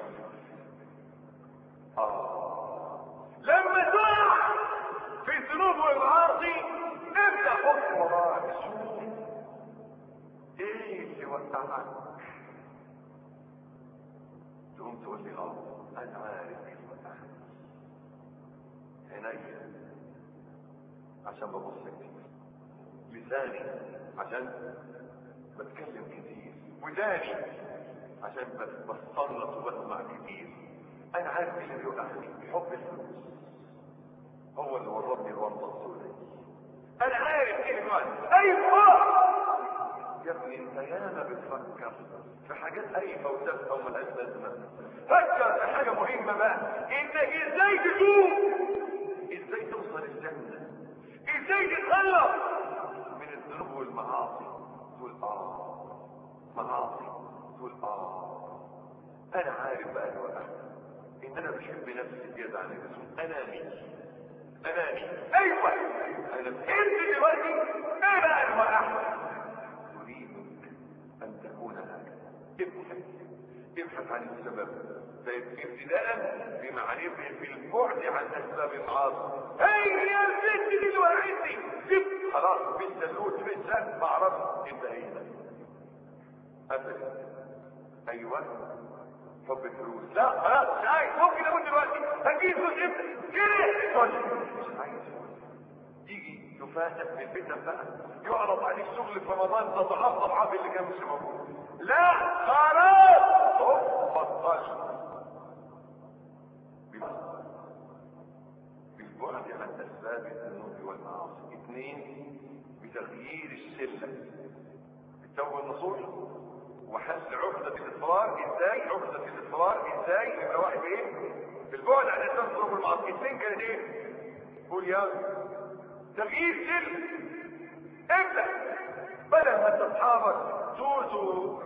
آه. لما تقع في الذنوب والمعاصي ابدا حط وراك شوف ايه اللي وقعك تقوم تقول لي اه انا عارف ايه اللي وقعك عينيا عشان ببص كتير لساني عشان بتكلم كتير وداني عشان بستنصت وبسمع كتير انا عارف ايه اللي بيوقعني حب الفلوس هو اللي ورطني الورطه السوداء انا عارف ايه اللي بيوقعني ايوه يا ابني انت ياما بتفكر في حاجات هايفه وتافهه وملهاش لازمه فكر في حاجه مهمه بقى انك ازاي تتوب ازاي توصل الجنه ازاي تتخلص من الذنوب والمعاصي تقول اه معاصي تقول اه انا عارف بقى الوقت ان انا بحب نفسي زياده عن اللزوم اناني اناني ايوه انا انت دلوقتي ايه بقى الوقت اريدك ان تكون هكذا ابحث ابحث عن السبب ابتداء بمعرفه في البعد عن اسباب المعاصي هي البنت دي اللي وقعتني جبت خلاص بنت اللوت بنت ما اعرفش انتهينا ابدا ايوه حب الفلوس لا خلاص مش عايز ممكن اموت دلوقتي هجيب فلوس امتى كده مش عايز يجي يفاتك من الفتن بقى يعرض عليك شغل في رمضان تضعاف اضعاف اللي كان مش موجود لا خلاص هو بطل اسباب الذنوب والمعاصي اثنين بتغيير السلة التوبة النصوح وحل عقدة الاصرار ازاي عقدة الاصرار ازاي يبقى واحد ايه بالبعد عن اسباب الذنوب والمعاصي اثنين كانت ايه قول يا تغيير سلة ابدأ بدل ما انت اصحابك توتوا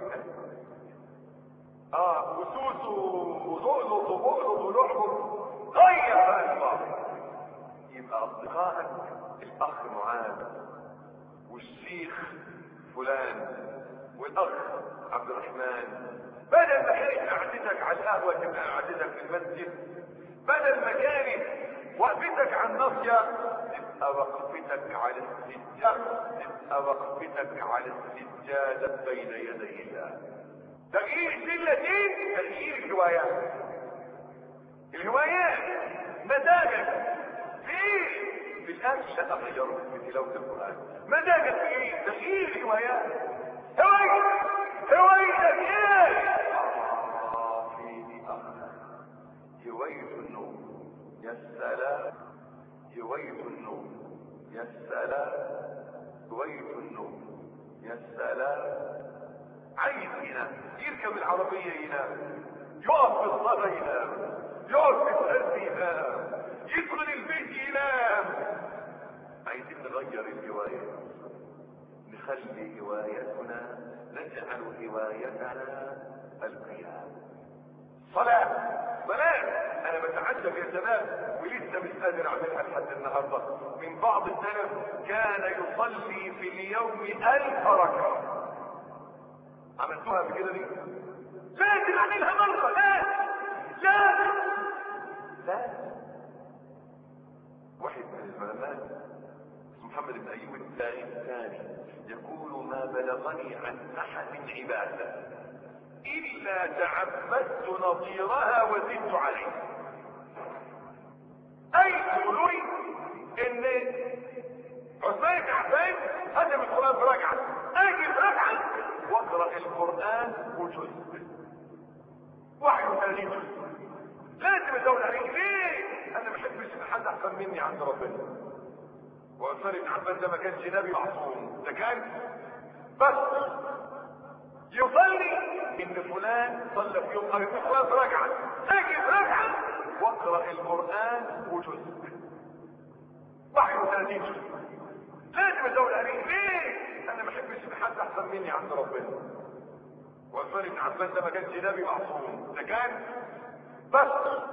اه وسوسوا وزقلط وبقلط ولعبط غير بقى الماضي يبقى اصدقائك الاخ معاذ والشيخ فلان والاخ عبد الرحمن بدل ما كانت قعدتك على القهوه تبقى قعدتك في المسجد بدل ما كانت وقفتك على الناصيه تبقى وقفتك على السجاده تبقى وقفتك على السجاده بين يدي الله تغيير السلتين تغيير الهوايات الهوايات مزاجك في ايه في الاكل لا اغيره في تلاوه القران مزاجك في ايه تغيير الهوايات هوايتك هوايتك ايه آه في هوايه النوم يا سلام هوايه النوم يا سلام هوايه النوم يا سلام عايز ينام يركب العربية ينام يقف في الصلاة ينام يقف في الأرض ينام يدخل البيت ينام عايزين نغير الهواية نخلي هوايتنا نجعل هوايتنا القيام صلاة صلاة انا بتعجب يا شباب ولسه مش قادر اعملها لحد النهارده من بعض السلف كان يصلي في اليوم الف ركعه عملتوها قبل كده دي لازم اعملها مرة لازم لازم لازم واحد من العلماء اسمه محمد بن ايوب الثاني الثاني يقول ما بلغني عن احد عباده الا تعبدت نظيرها وزدت عليه اي تقولوا لي ان عثمان بن عفان هدم القران في ركعه اجي في ركعه واقرا القران وجزء 31 جزء لازم ازود عليك ليه؟ انا ما بحبش ان حد احسن مني عند ربنا وعثمان بن عفان ده ما كانش نبي معصوم ده كان بس يصلي ان فلان صلى في يوم او فلان في ركعه اجي في ركعه واقرا القران وجزء 31 جزء لازم ازود عليك ليه؟ انا ما بحبش ان حد احسن مني عند ربنا وعثمان بن عفان ده ما كانش نبي معصوم ده كان بس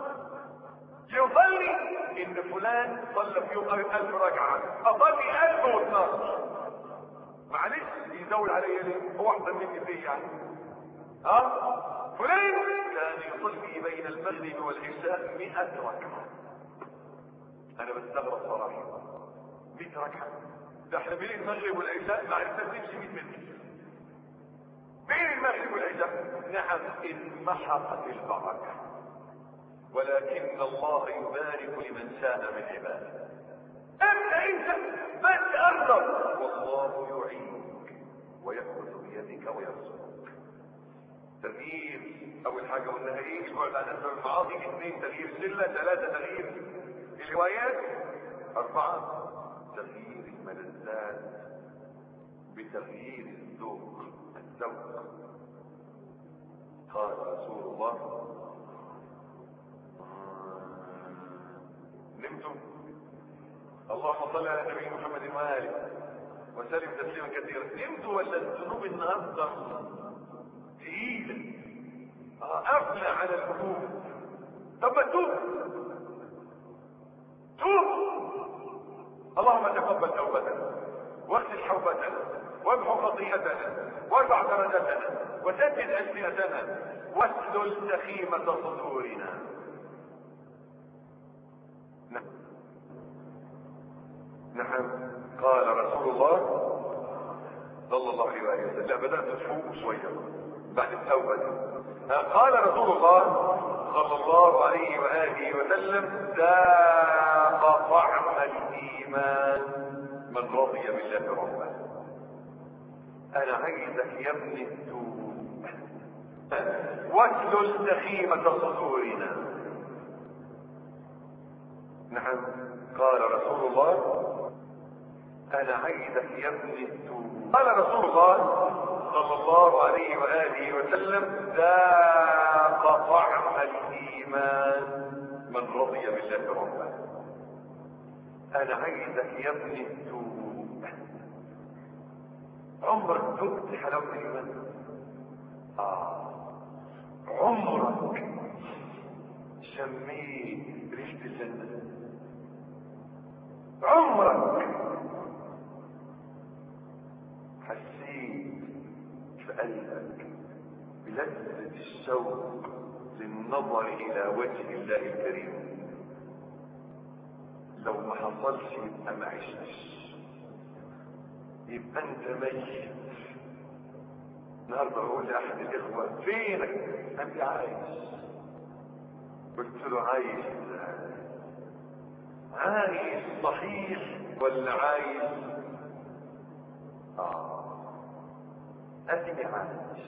يصلي ان فلان صلى في يوم الف ركعه اصلي 1012 معلش يزود عليا ليه هو احسن مني فيه يعني ها فلان كان يصلي بين المغرب والعشاء 100 ركعه انا بستغرب صراحه 100 ركعه ده احنا بين المغرب والعشاء ما عرفناش نمشي 100 متر بين المغرب والعشاء نعم انمحقت البركه ولكن الله يبارك لمن شاء من عباده انت انت بس ارضى والله يعينك ويأخذ بيدك ويرزقك تغيير اول حاجه قلناها ايه البعد عن اسباب المعاصي اثنين تغيير السله ثلاثه تغيير الهوايات اربعه تغيير الملذات بتغيير الذوق الذوق قال رسول الله نمتم اللهم صل على نبي محمد واله وسلم تسليما كثيرا نمتوا ولا الذنوب النهارده تقيله قافله على القلوب طب ما توب توب اللهم تقبل توبتنا واغسل حوبتنا وامحو خطيئتنا وارفع درجتنا وسدد السنتنا واسلل سخيمه صدورنا نعم نعم قال رسول الله صلى الله عليه وسلم لا بدأت تفوق شوية بعد التوبة قال رسول الله صلى الله عليه وآله وسلم ذاق طعم الإيمان من رضي بالله ربا أنا عايزك يا ابني التوب واسلل سخيمة صدورنا نعم قال رسول الله انا عيدك يا ابن التوب قال رسول الله صلى الله عليه واله وسلم ذاق طعم الايمان من رضي بالله ربا انا عيدك يا ابن التوب عمرك ذقت حلاوه الايمان اه عمرك شميت ريحه الجنه عمرك حسيت في قلبك بلذة الشوق للنظر الى وجه الله الكريم لو ما حصلش يبقى ما عشتش يبقى انت ميت النهارده بقول لاحد الاخوه فينك انت عايش قلت له عايش ازاي عايش صحيح ولا عايش اه ادني عايش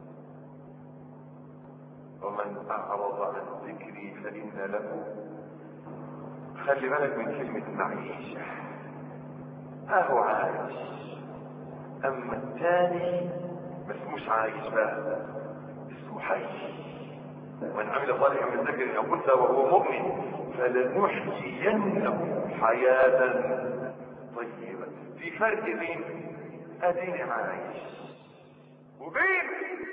ومن اعرض عن ذكري فان له خلي بالك من كلمة معيشة اهو عايش اما الثاني ما اسموش عايش بقى اسمه حي من عمل صالحا من ذكر او انثى وهو مؤمن فلنحيينه حياة طيبة في فرق بين اديني عايش وبين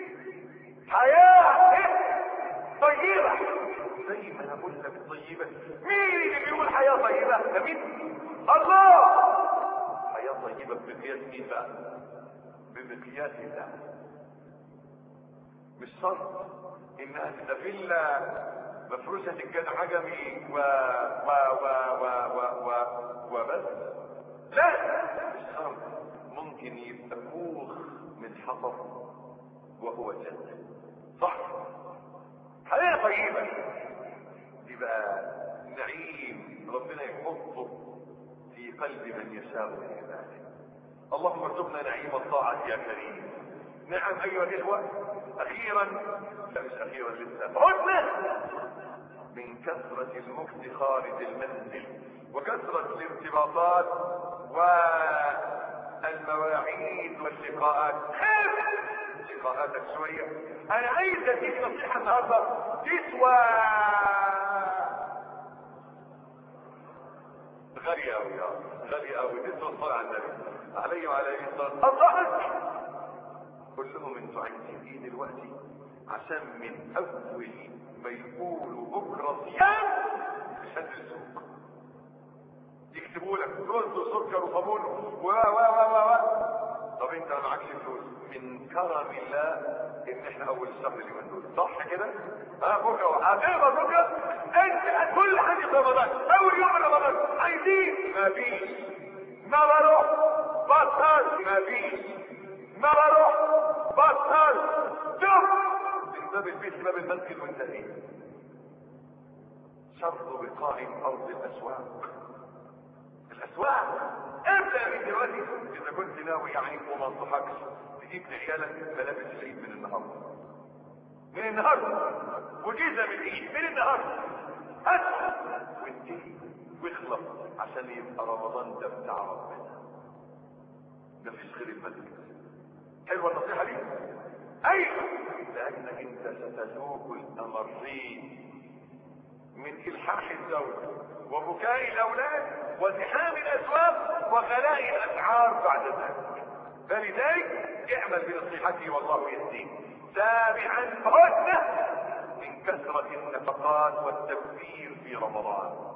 حياة طيبة زي ما انا بقول لك طيبة مين اللي بيقول حياة طيبة ده مين الله حياة طيبة بمقياس مين بقى بمقياس الله مش شرط انها تبقى فيلا مفروشة كده عجمي و و و و و و وبس لا مش شرط ممكن يبقى كوخ من حطب وهو جنة صح حياة طيبة يبقى نعيم ربنا يحطه في قلب من يشاء من عباده اللهم ارزقنا نعيم الطاعة يا كريم نعم ايها الاخوة اخيرا لا مش اخيرا لسه عدنا من كثرة المكت خارج المنزل وكثرة الارتباطات والمواعيد واللقاءات لقاءاتك شوية انا عايز اديك نصيحة النهاردة تسوى غالية اوي غالية اوي تسوى الصلاة على النبي عليه وعلى اله الصلاة الضحك قول لهم انتوا عايزين ايه دلوقتي عشان من اول ما يقولوا بكرة صيام شد السوق يكتبوا لك رز وسكر وصابون و و و و و طب انت ما معكش فلوس من كرم الله ان احنا اول الشهر اللي من دول صح كده اه بكره هتقبض بكره انت كل حاجه في رمضان اول يوم من رمضان عايزين ما فيش ما بروح بطل ما فيش ما بروح بطل شوف من باب البيت باب المسجد وانتهي شر بقاع ارض الاسواق الاسواق ابدا من دلوقتي اذا كنت ناوي يعني وما انصحكش تجيب لعيالك ملابس العيد من النهارده من النهارده وجيزه من العيد من النهارده هات وانتهي واخلص عشان يبقى رمضان ده بتاع ربنا مفيش غير المسجد حلوه النصيحه دي ايوه لانك انت ستذوق الامرين من الحاح الزوج وبكاء الاولاد وازدحام الاسواق وغلاء الاسعار بعد ذلك فلذلك اعمل بنصيحتي والله يهديك سابعا عدنا من كثرة النفقات والتبذير في رمضان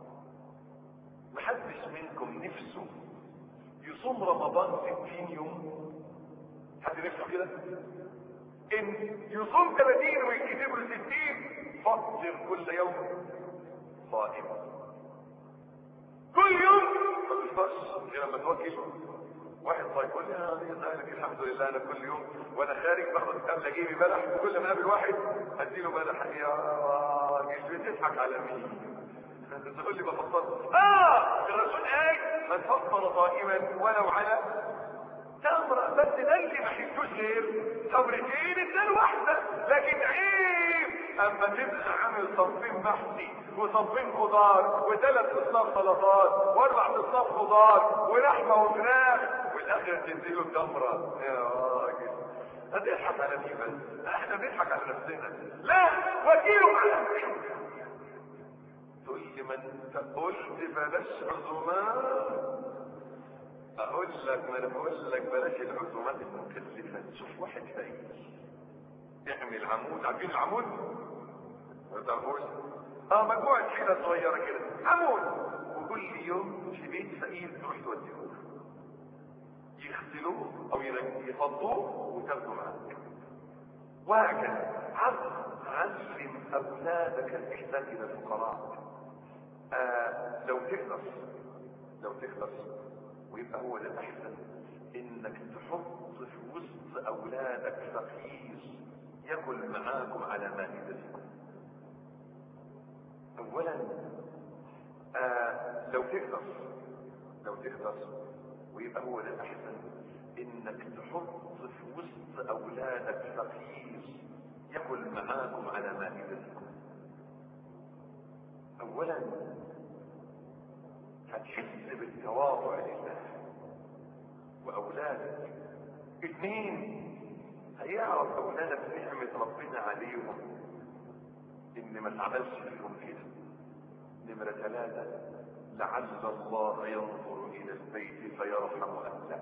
محدش منكم نفسه يصوم رمضان ستين يوم حد نفسه كده ان يصوم 30 ويكتب له 60 فطر كل يوم صائم كل يوم ما تفطرش غير لما توكل واحد طيب يقول لي يا ذلك الحمد لله انا كل يوم وانا خارج باخد قبل جيبي بلح كل ما اقابل واحد اديله بلح يا راجل بتضحك على مين؟ تقول لي بفطر اه الرسول قال من فطر صائما ولو على تمرة بس ده اللي ما حسوش غير تمرتين اداله واحدة لكن عيب اما تبقى عامل صنفين محشي وصنفين خضار وثلاث اصناف سلطات واربع اصناف خضار ولحمه وفراخ والاخر تنزله تمره يا راجل هتضحك على مين بس احنا بنضحك على نفسنا لا وكيله على نفسنا تقول لي ما انت قلت بلاش عزومات اقول لك ما انا بقول لك بلاش العزومات المكلفه شوف واحد فقير يعمل عمود عارفين العمود ما تعرفوش اه مجموعه حيله صغيره كده عمود وكل يوم في بيت فقير تروح توديه يغسلوه او يفضوه وتاخده معاك وهكذا علم اولادك الاحسان الى الفقراء آه لو تقدر لو تقدر ويبقى هو ده الاحسن انك تحط في وسط اولادك فقير ياكل معاكم على مائدتكم اولا آه لو تقدر لو تقدر ويبقى هو ده الاحسن انك تحط في وسط اولادك فقير ياكل معاكم على مائدتكم اولا هتحس بالتواضع لله واولادك اثنين هيعرف اولادك نعمة ربنا عليهم ان ما تعملش فيهم كده نمرة ثلاثة لعل الله ينظر الى البيت فيرحم اهله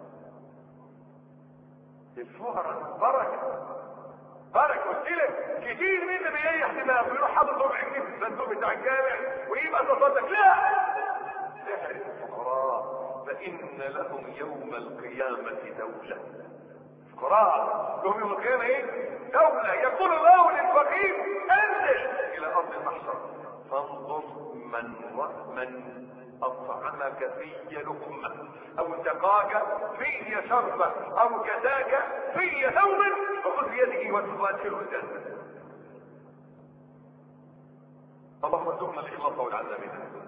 الفقراء بركة بركة قلت لك كتير منا بيريح دماغه ويروح حاطط ربع جنيه في الصندوق بتاع الجامع ويبقى تصدق لا احرص الفقراء فإن لهم يوم القيامة دولة فقراء لهم يوم القيامة ايه دولة يقول الله للفقير انزل الى ارض المحشر فانظر من من اطعمك في لقمة او سقاك في شربة او كساك في ثوب فخذ بيده وادخله الجنة اللهم ارزقنا الاخلاص والعذاب منه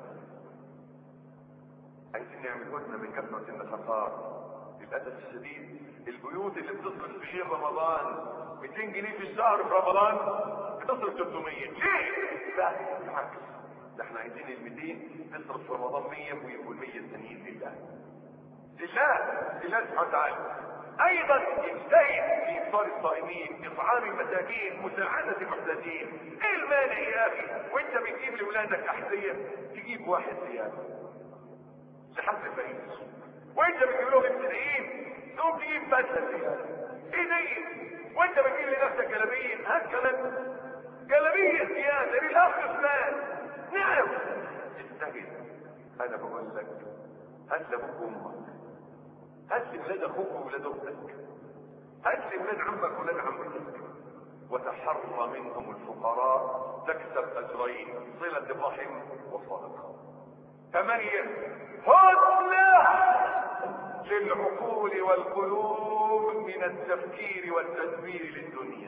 عايزين نعمل هدنة من كثرة النفقات للأسف الشديد البيوت اللي بتصرف في شهر رمضان 200 جنيه في الشهر في رمضان بتصرف 300 ليه؟ لا بالعكس ده احنا عايزين ال 200 تصرف في رمضان 100 ويبقوا ال 100 التانيين لله لله لله سبحانه وتعالى ايضا اجتهد في افطار الصائمين اطعام المساكين مساعدة المحتاجين ايه المانع يا اخي وانت بتجيب لاولادك احذية تجيب واحد زيادة لحد البعيد وانت بتجيب لهم ابتدائيين تقوم تجيب بدله زياده ايه دي وانت بتجيب لنفسك جلابيه هات كمان جلابيه زياده للاخ فلان نعم اجتهد انا بقول لك هات لابوك وامك هات لولاد اخوك وولاد اختك هات لولاد عمك وولاد عمتك وتحرى منهم الفقراء تكسب اجرين صله الرحم وصدقه ثمانية هدنة للعقول والقلوب من التفكير والتدبير للدنيا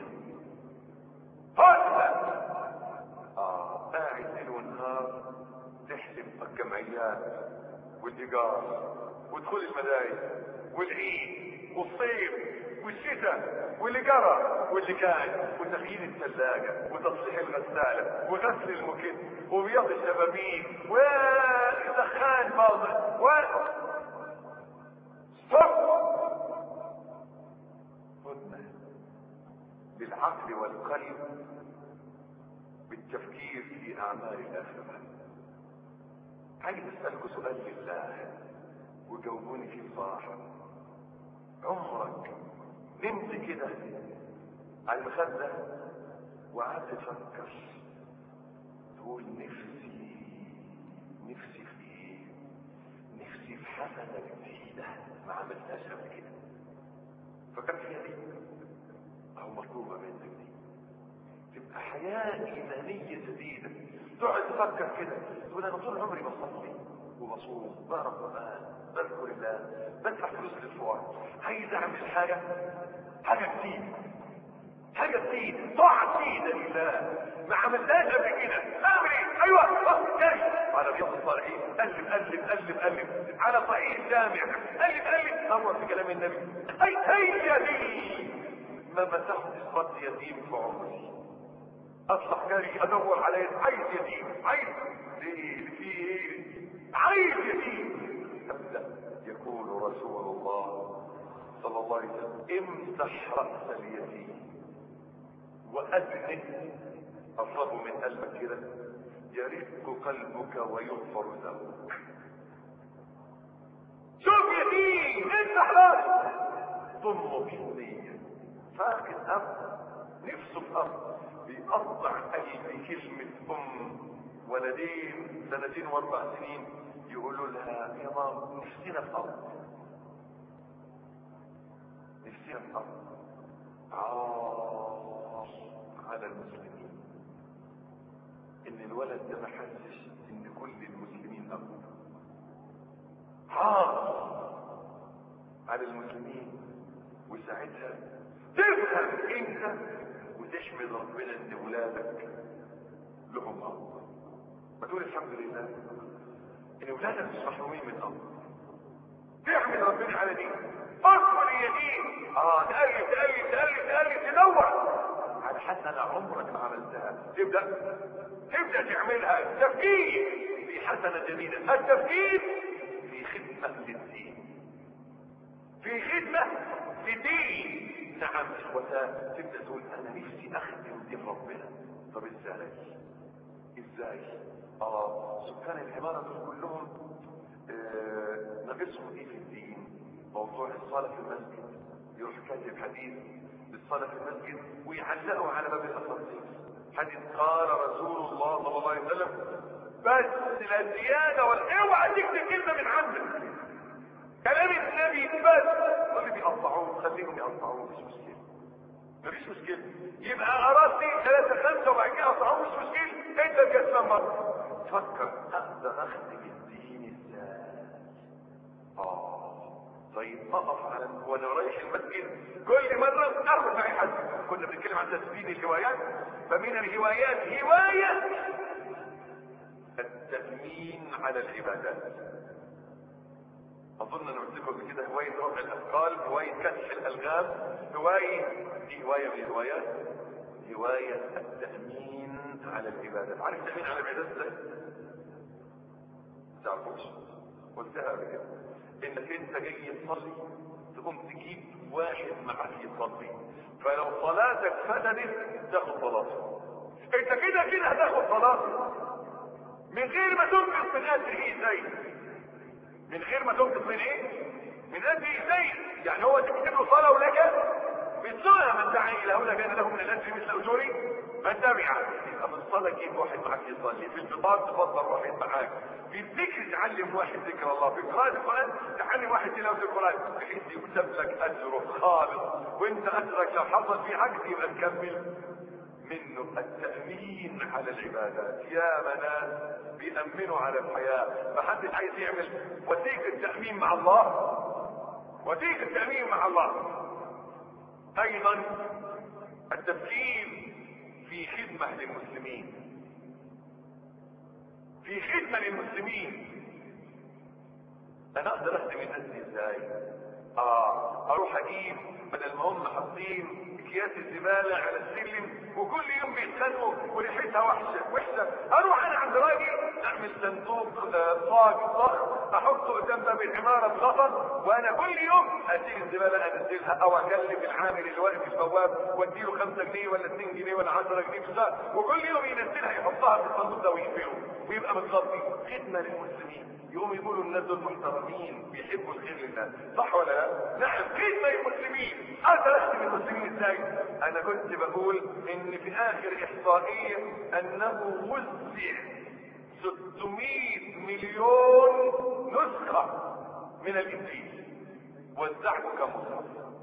هدنة آه قاعد ليل ونهار تحسب الجمعيات والإيجار ودخول المدارس والعيد والصيف والشتاء واللي جرى واللي كان وتغيير الثلاجة وتصليح الغسالة وغسل المكت وبياض الشبابيك والسخان باظ و صف هدنة بالعقل والقلب بالتفكير في أعمال الآخرة عايز أسألكم سؤال لله وجاوبوني فيه بصراحة عمرك نمت كده على المخدة وقعدت تفكر تقول نفسي نفسي في ايه نفسي في حسنة جديدة ما عملتهاش قبل كده فكان فيها دي او مطلوبة منك دي تبقى حياة ايمانية جديدة تقعد تفكر كده تقول انا طول عمري بصلي وبصوم بقرا قران بذكر الله بدفع فلوس للفقراء عايز اعمل حاجه حاجه جديده حاجه جديده طاعه جديده لله ما عملناش قبل كده اعمل ايه ايوه اه جاي على رياض الصالحين قلب قلب قلب قلب على صحيح الجامع قلب قلب دور في كلام النبي هي هي دي ما مسحت خد يتيم في عمري اطلع جاري ادور على يد عايز يتيم عايز ليه في ايه عايز يتيم ابدا يقول رسول الله صلى الله عليه وسلم امسح راس اليتيم وادنه اصابه من قلبك كده يرق قلبك ويغفر ذنبك شوف يتيم امسح راسه ضمه بحنيه فاقد اب نفسه في اب بيقطع قلبي كلمه ام ولدين سنتين واربع سنين يقولوا لها يا ماما نفسنا في اب نفسنا في اب عار على المسلمين ان الولد ده ما حسش ان كل المسلمين اب عار على المسلمين وساعتها تفهم انت وتحمد ربنا ان ولادك لهم اب ما تقول الحمد لله ان ولادك مش محرومين من اب تحمد ربنا على دي اصبر اليتيم اه تقلب تقلب تقلب تقلب تدور على حسنة عمرك ما عملتها تبدأ تبدأ تعملها تفكير في حسنة جميلة التفكير في خدمة للدين في خدمة للدين نعم اخوتا تبدأ تقول انا نفسي اخدم دين ربنا طب ازاي ازاي اه سكان العمارة دول كلهم آه ناقصهم ايه في الدين موضوع الصلاة في المسجد يروح كاتب حديث بالصلاة في المسجد ويعلقوا على باب الأسانسير حديث قال رسول الله صلى الله عليه وسلم بس لا زيادة ولا اوعى تكتب كلمة من عندك كلام النبي بس واللي بيقطعوه خليهم يقطعوه مش مشكلة مفيش مشكلة يبقى أرادتي ثلاثة خمسة وبعد كده قطعوه مش مشكلة انت الكسبان مرة فكر اقدر اخدم الدين ازاي اه طيب اقف على وانا رايح المسجد كل مرة اخذ معي حد كنا بنتكلم عن تسبيل الهوايات فمن الهوايات هواية التأمين على العبادات اظن انا قلت لكم قبل كده هواية رفع الاثقال هواية كشف الالغام هواية دي هواية من الهوايات هواية التأمين على العبادات عارف التأمين على العبادات ازاي؟ ما تعرفوش قلتها قبل كده انك انت جاي تصلي تقوم تجيب واحد معك يصلي فلو صلاتك فسدت تاخد صلاته انت كده كده هتاخد صلاته من غير ما تنقص من اجره زي من غير ما تنقص من ايه من اجره زي يعني هو تكتب له صلاه ولك مثلها من دعا الى هنا كان له من الاجر مثل اجوري من تبع يبقى في الصلاه تجيب واحد معك يصلي في الفطار تفضل واحد معاك في الذكر تعلم واحد ذكر الله في قراءة القرآن تعلم واحد تلاوة القرآن بحيث يكتب لك أجره خالص وانت أجرك لو حصل في عجز يبقى تكمل منه التأمين على العبادات يا مناس بيأمنوا على الحياة محدش عايز يعمل وثيقة التأمين مع الله وثيقة التأمين مع الله أيضا التفكير في خدمة للمسلمين في خدمة للمسلمين انا اقدر اخدم الناس دي ازاي اه اروح اجيب بدل ما هم حاطين اكياس الزبالة على السلم وكل يوم بيتخانقوا وريحتها وحشة وحشة اروح انا عند راجل اعمل صندوق صاج ضخم احطه قدام باب العمارة بغطا وانا كل يوم اشيل الزبالة انزلها او اكلم العامل اللي واقف البواب واديله 5 جنيه ولا 2 جنيه ولا 10 جنيه في الشهر وكل يوم ينزلها يحطها في الصندوق ده ويقفله ويبقى متغطي خدمة للمسلمين يقوم يقولوا الناس دول محترمين بيحبوا الخير لله صح ولا لا نعم خدمة للمسلمين اقدر اخدم المسلمين ازاي انا كنت بقول ان في اخر احصائية انه وزع 600 مليون نسخة من الانجيل وزعوا كم مصحف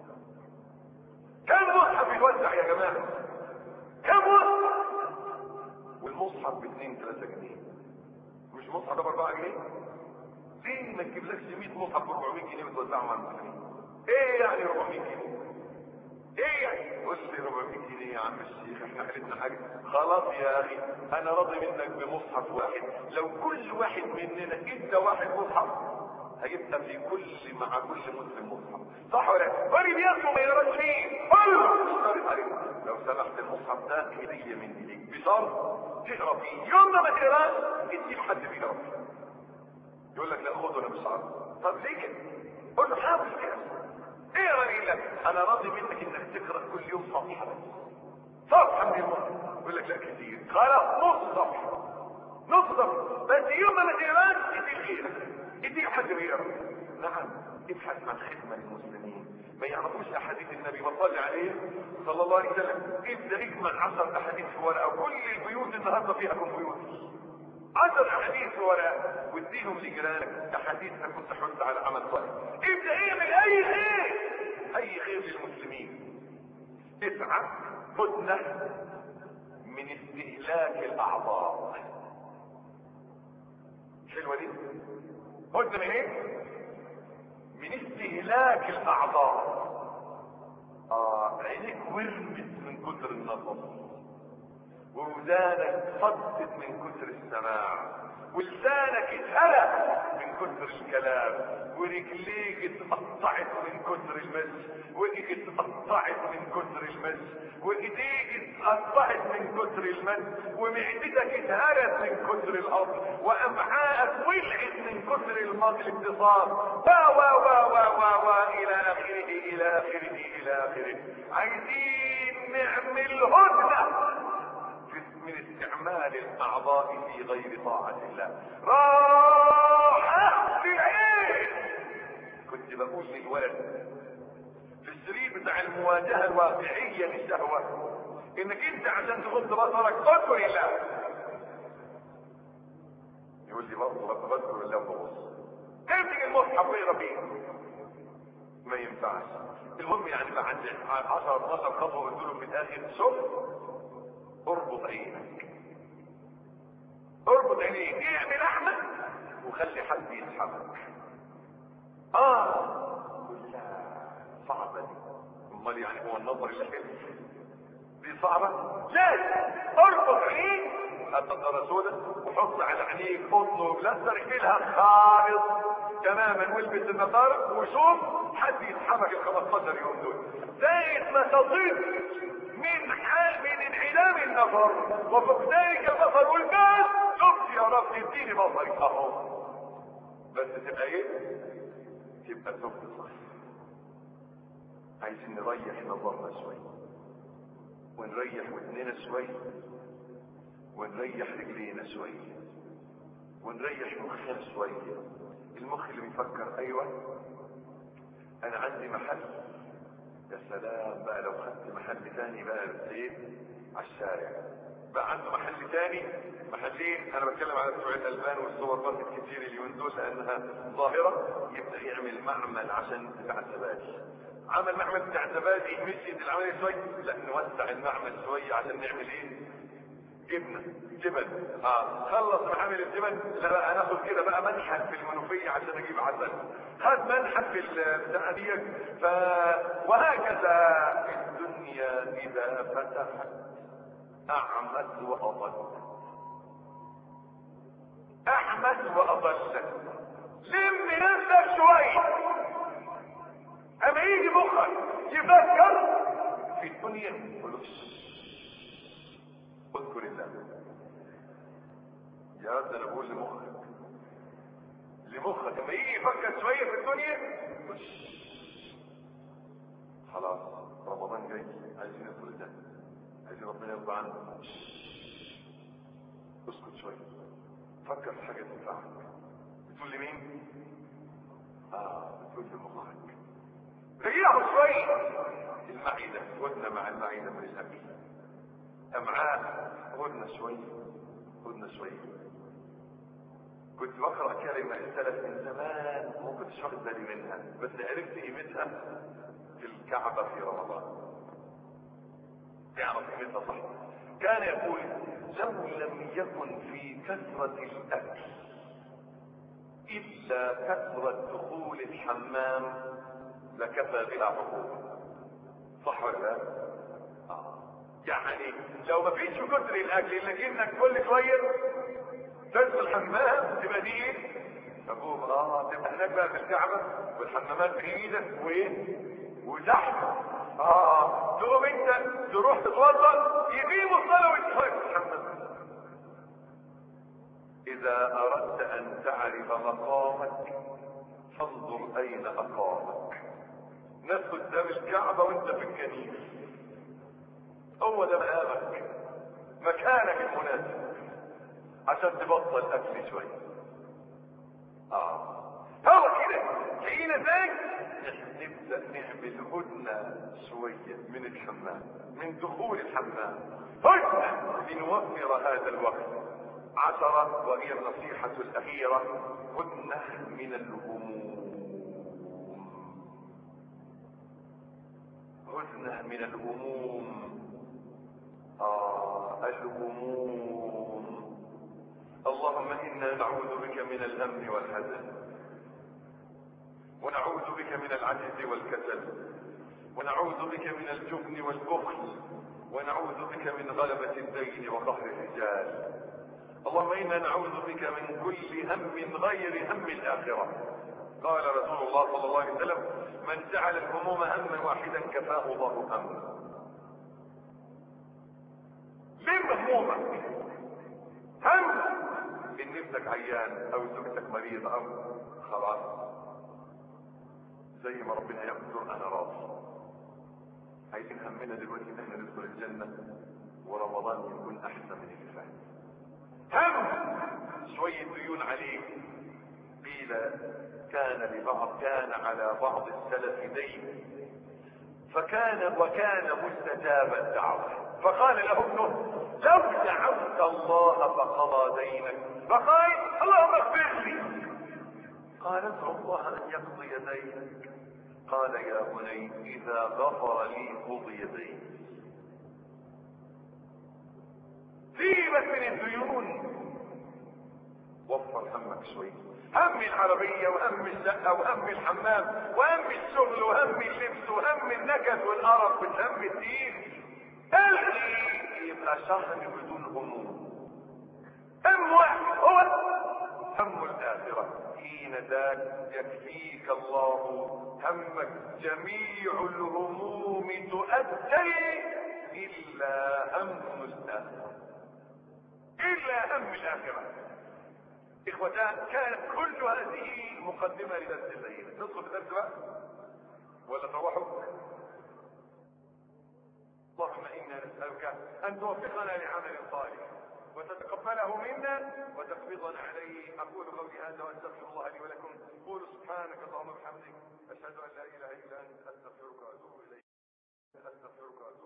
كم مصحف يتوزع يا جماعة كم مصحف والمصحف ب 2 3 جنيه مش مصحف ده ب 4 جنيه ليه ما تجيبلكش 100 مصحف ب 400 جنيه وتوزعهم على المسلمين ايه يعني 400 جنيه ايه يعني قول لي 400 جنيه يا عم الشيخ احنا حالتنا حاجه خلاص يا اخي انا راضي منك بمصحف واحد لو كل واحد مننا ادى واحد مصحف هيبقى في كل مع كل مسلم مصحف صح ولا لا؟ فريد ياسو ما يقراش مين؟ لو سمحت المصحف ده هديه من ايديك بشرط تقرا فيه يوم ما تقراش تجيب حد بيقرا فيه يقول لك لا خده انا مش عارف طب ليه كده؟ قول له حاول كده اقرا ايه لك انا راضي منك انك تقرا كل يوم صفحه بس صفحه من المصحف يقول لك لا كتير خلاص نص صفحه نص صفحه بس يوم ما تقراش اديك غيرك اديك حد بيقرا نعم ابحث عن خدمه للمسلمين ما يعرفوش احاديث النبي وصلي عليه صلى الله عليه وسلم ابدا اجمع عشر احاديث في ورقه وكل البيوت النهارده فيها كمبيوتر عشر احاديث في ورقه واديهم لجيرانك احاديث كنت تحث على عمل صالح ابدا اعمل اي خير اي خير للمسلمين اسعى هدنه من استهلاك الاعضاء حلوه دي هدنه من ايه من استهلاك الاعضاء اه عينيك ورمت من كتر النظر وودانك صدت من كتر السماع ولسانك اتهلك من كتر الكلام ورجليك اتقطعت من كتر المس وايديك اتقطعت من كتر المس وايديك اتقطعت من كتر المس ومعدتك اتهرت من كتر الارض وامعاءك ولعت من كتر الماضي الاتصال و و و و و و الى اخره الى اخره الى اخره عايزين نعمل هدنه من استعمال الاعضاء في غير طاعة الله راحة للعين كنت بقول للولد في السرير بتاع المواجهة الواقعية للشهوة انك انت عشان تغض بصرك اذكر الله يقول لي برضه بذكر الله وببص امسك المصحف واقرا فيه ما ينفعش المهم يعني بعد 10 12 خطوه قلت له في الاخر شوف اربط عينك اربط عينيك اعمل احمد وخلي حد يسحبك اه لا صعبه دي امال يعني هو النظر اللي حلو دي صعبه لا اربط عينيك هات نظاره سوداء وحط على عينيك قطن وبلاستر اقفلها خالص تماما والبس النظاره وشوف حد يسحبك ال 15 يوم دول زي ما تضيف من حال من انعدام النظر وفقدانك البصر والبال شفت يا رب اديني بصري اهو بس تبقى ايه تبقى تبقى صح عايزين نريح نظرنا شوية ونريح ودننا شوية ونريح رجلينا شوية ونريح مخنا شوية المخ اللي بيفكر ايوه انا عندي محل يا سلام بقى لو خدت محل تاني بقى ايه على الشارع بقى عنده محل تاني محلين انا بتكلم على بتوع الالبان والسوبر ماركت كتير اليومين دول لانها ظاهره يبدا يعمل معمل عشان بتاع الزبادي عمل معمل بتاع الزبادي مشيت العمليه شويه لا نوسع المعمل شويه عشان نعمل ايه جبنه جبن اه خلص محامل الجبن لا بقى هناخد كده بقى منحل في المنوفيه عشان اجيب عسل خد منحل في البتاع ديت ف وهكذا الدنيا اذا فتحت اعمت واضلت احمد واضلت لم نفسك شويه اما يجي مخك يفكر في الدنيا قول اذكر الله يا رب انا بقول لمخك لمخك لما يجي يفكر شويه في الدنيا خلاص رمضان جاي عايزين ندخل الجنه عايزين ربنا يرضى عنا اسكت شويه فكر في حاجه تنفعك بتقول لي مين اه بتقول لي مخك ريحه شويه المعده ودنا مع المعده من الاكل امعاء هدنا شويه هدنا شويه كنت بقرا كلمه السلف من زمان ما كنتش واخد بالي منها بس عرفت قيمتها في الكعبه في رمضان تعرف قيمتها صح كان يقول لو لم يكن في كثره الاكل الا كثره دخول الحمام لكفى بلا حقوق صح ولا لا؟ آه. يعني لو ما فيش في كتر الاكل انك انك كل شويه تدخل الحمام تبقى دي ايه؟ تقوم اه تبقى هناك بقى في الكعبه والحمامات بعيده وايه؟ وزحمه اه تقوم انت تروح تروح تتوضا يقيموا الصلاه ويتفرج محمد اذا اردت ان تعرف مقامك فانظر اين اقامك ناس قدام الكعبه وانت في الكنيسه هو ده مقامك مكانك المناسب عشان تبطل اكل شويه اه هو كده لقينا ازاي نبدا نعمل هدنه شويه من الحمام من دخول الحمام هدنه لنوفر هذا الوقت عشرة وهي النصيحة الأخيرة هدنة من الهموم هدنة من الهموم آه الهموم اللهم إنا نعوذ بك من الهم والحزن ونعوذ بك من العجز والكسل ونعوذ بك من الجبن والبخل ونعوذ بك من غلبة الدين وقهر الرجال اللهم إنا نعوذ بك من كل هم غير هم الآخرة قال رسول الله صلى الله عليه وسلم من جعل الهموم هما واحدا كفاه الله هما لم همومك هم ان ابنك عيان او زوجتك مريضة او خلاص زي ما ربنا يقدر انا راضي عايزين همنا دلوقتي ان احنا ندخل الجنة ورمضان يكون احسن من اللي فات هم شوية ديون عليك قيل كان لبعض كان على بعض السلف دين فكان وكان مستجاب الدعوة فقال له ابنه لو دعوت الله فقضى دينك فقال اللهم اغفر لي قال ادعو الله ان يقضي دينك قال يا بني اذا غفر لي قضي ديني سيبك من الديون وفر همك شوي هم العربية وهم الشقة وهم الحمام وهم الشغل وهم اللبس وهم النكد والقرف والهم الدين الغي يبقى شهر بدون هموم هم واحد هو هم الآخرة حين ذاك يكفيك الله همك جميع الهموم تؤدي إلا هم الآخرة إلا هم الآخرة إخوتان كانت كل هذه مقدمة لدرس الليلة ندخل في درس بقى ولا تروحوا اللهم إنا نسألك أن توفقنا لعمل صالح وتتقبله منا وتقبضنا عليه أقول قولي هذا وأستغفر الله لي ولكم قولوا سبحانك اللهم وبحمدك أشهد أن لا إله إلا أنت أستغفرك وأتوب إليك أستغفرك وأتوب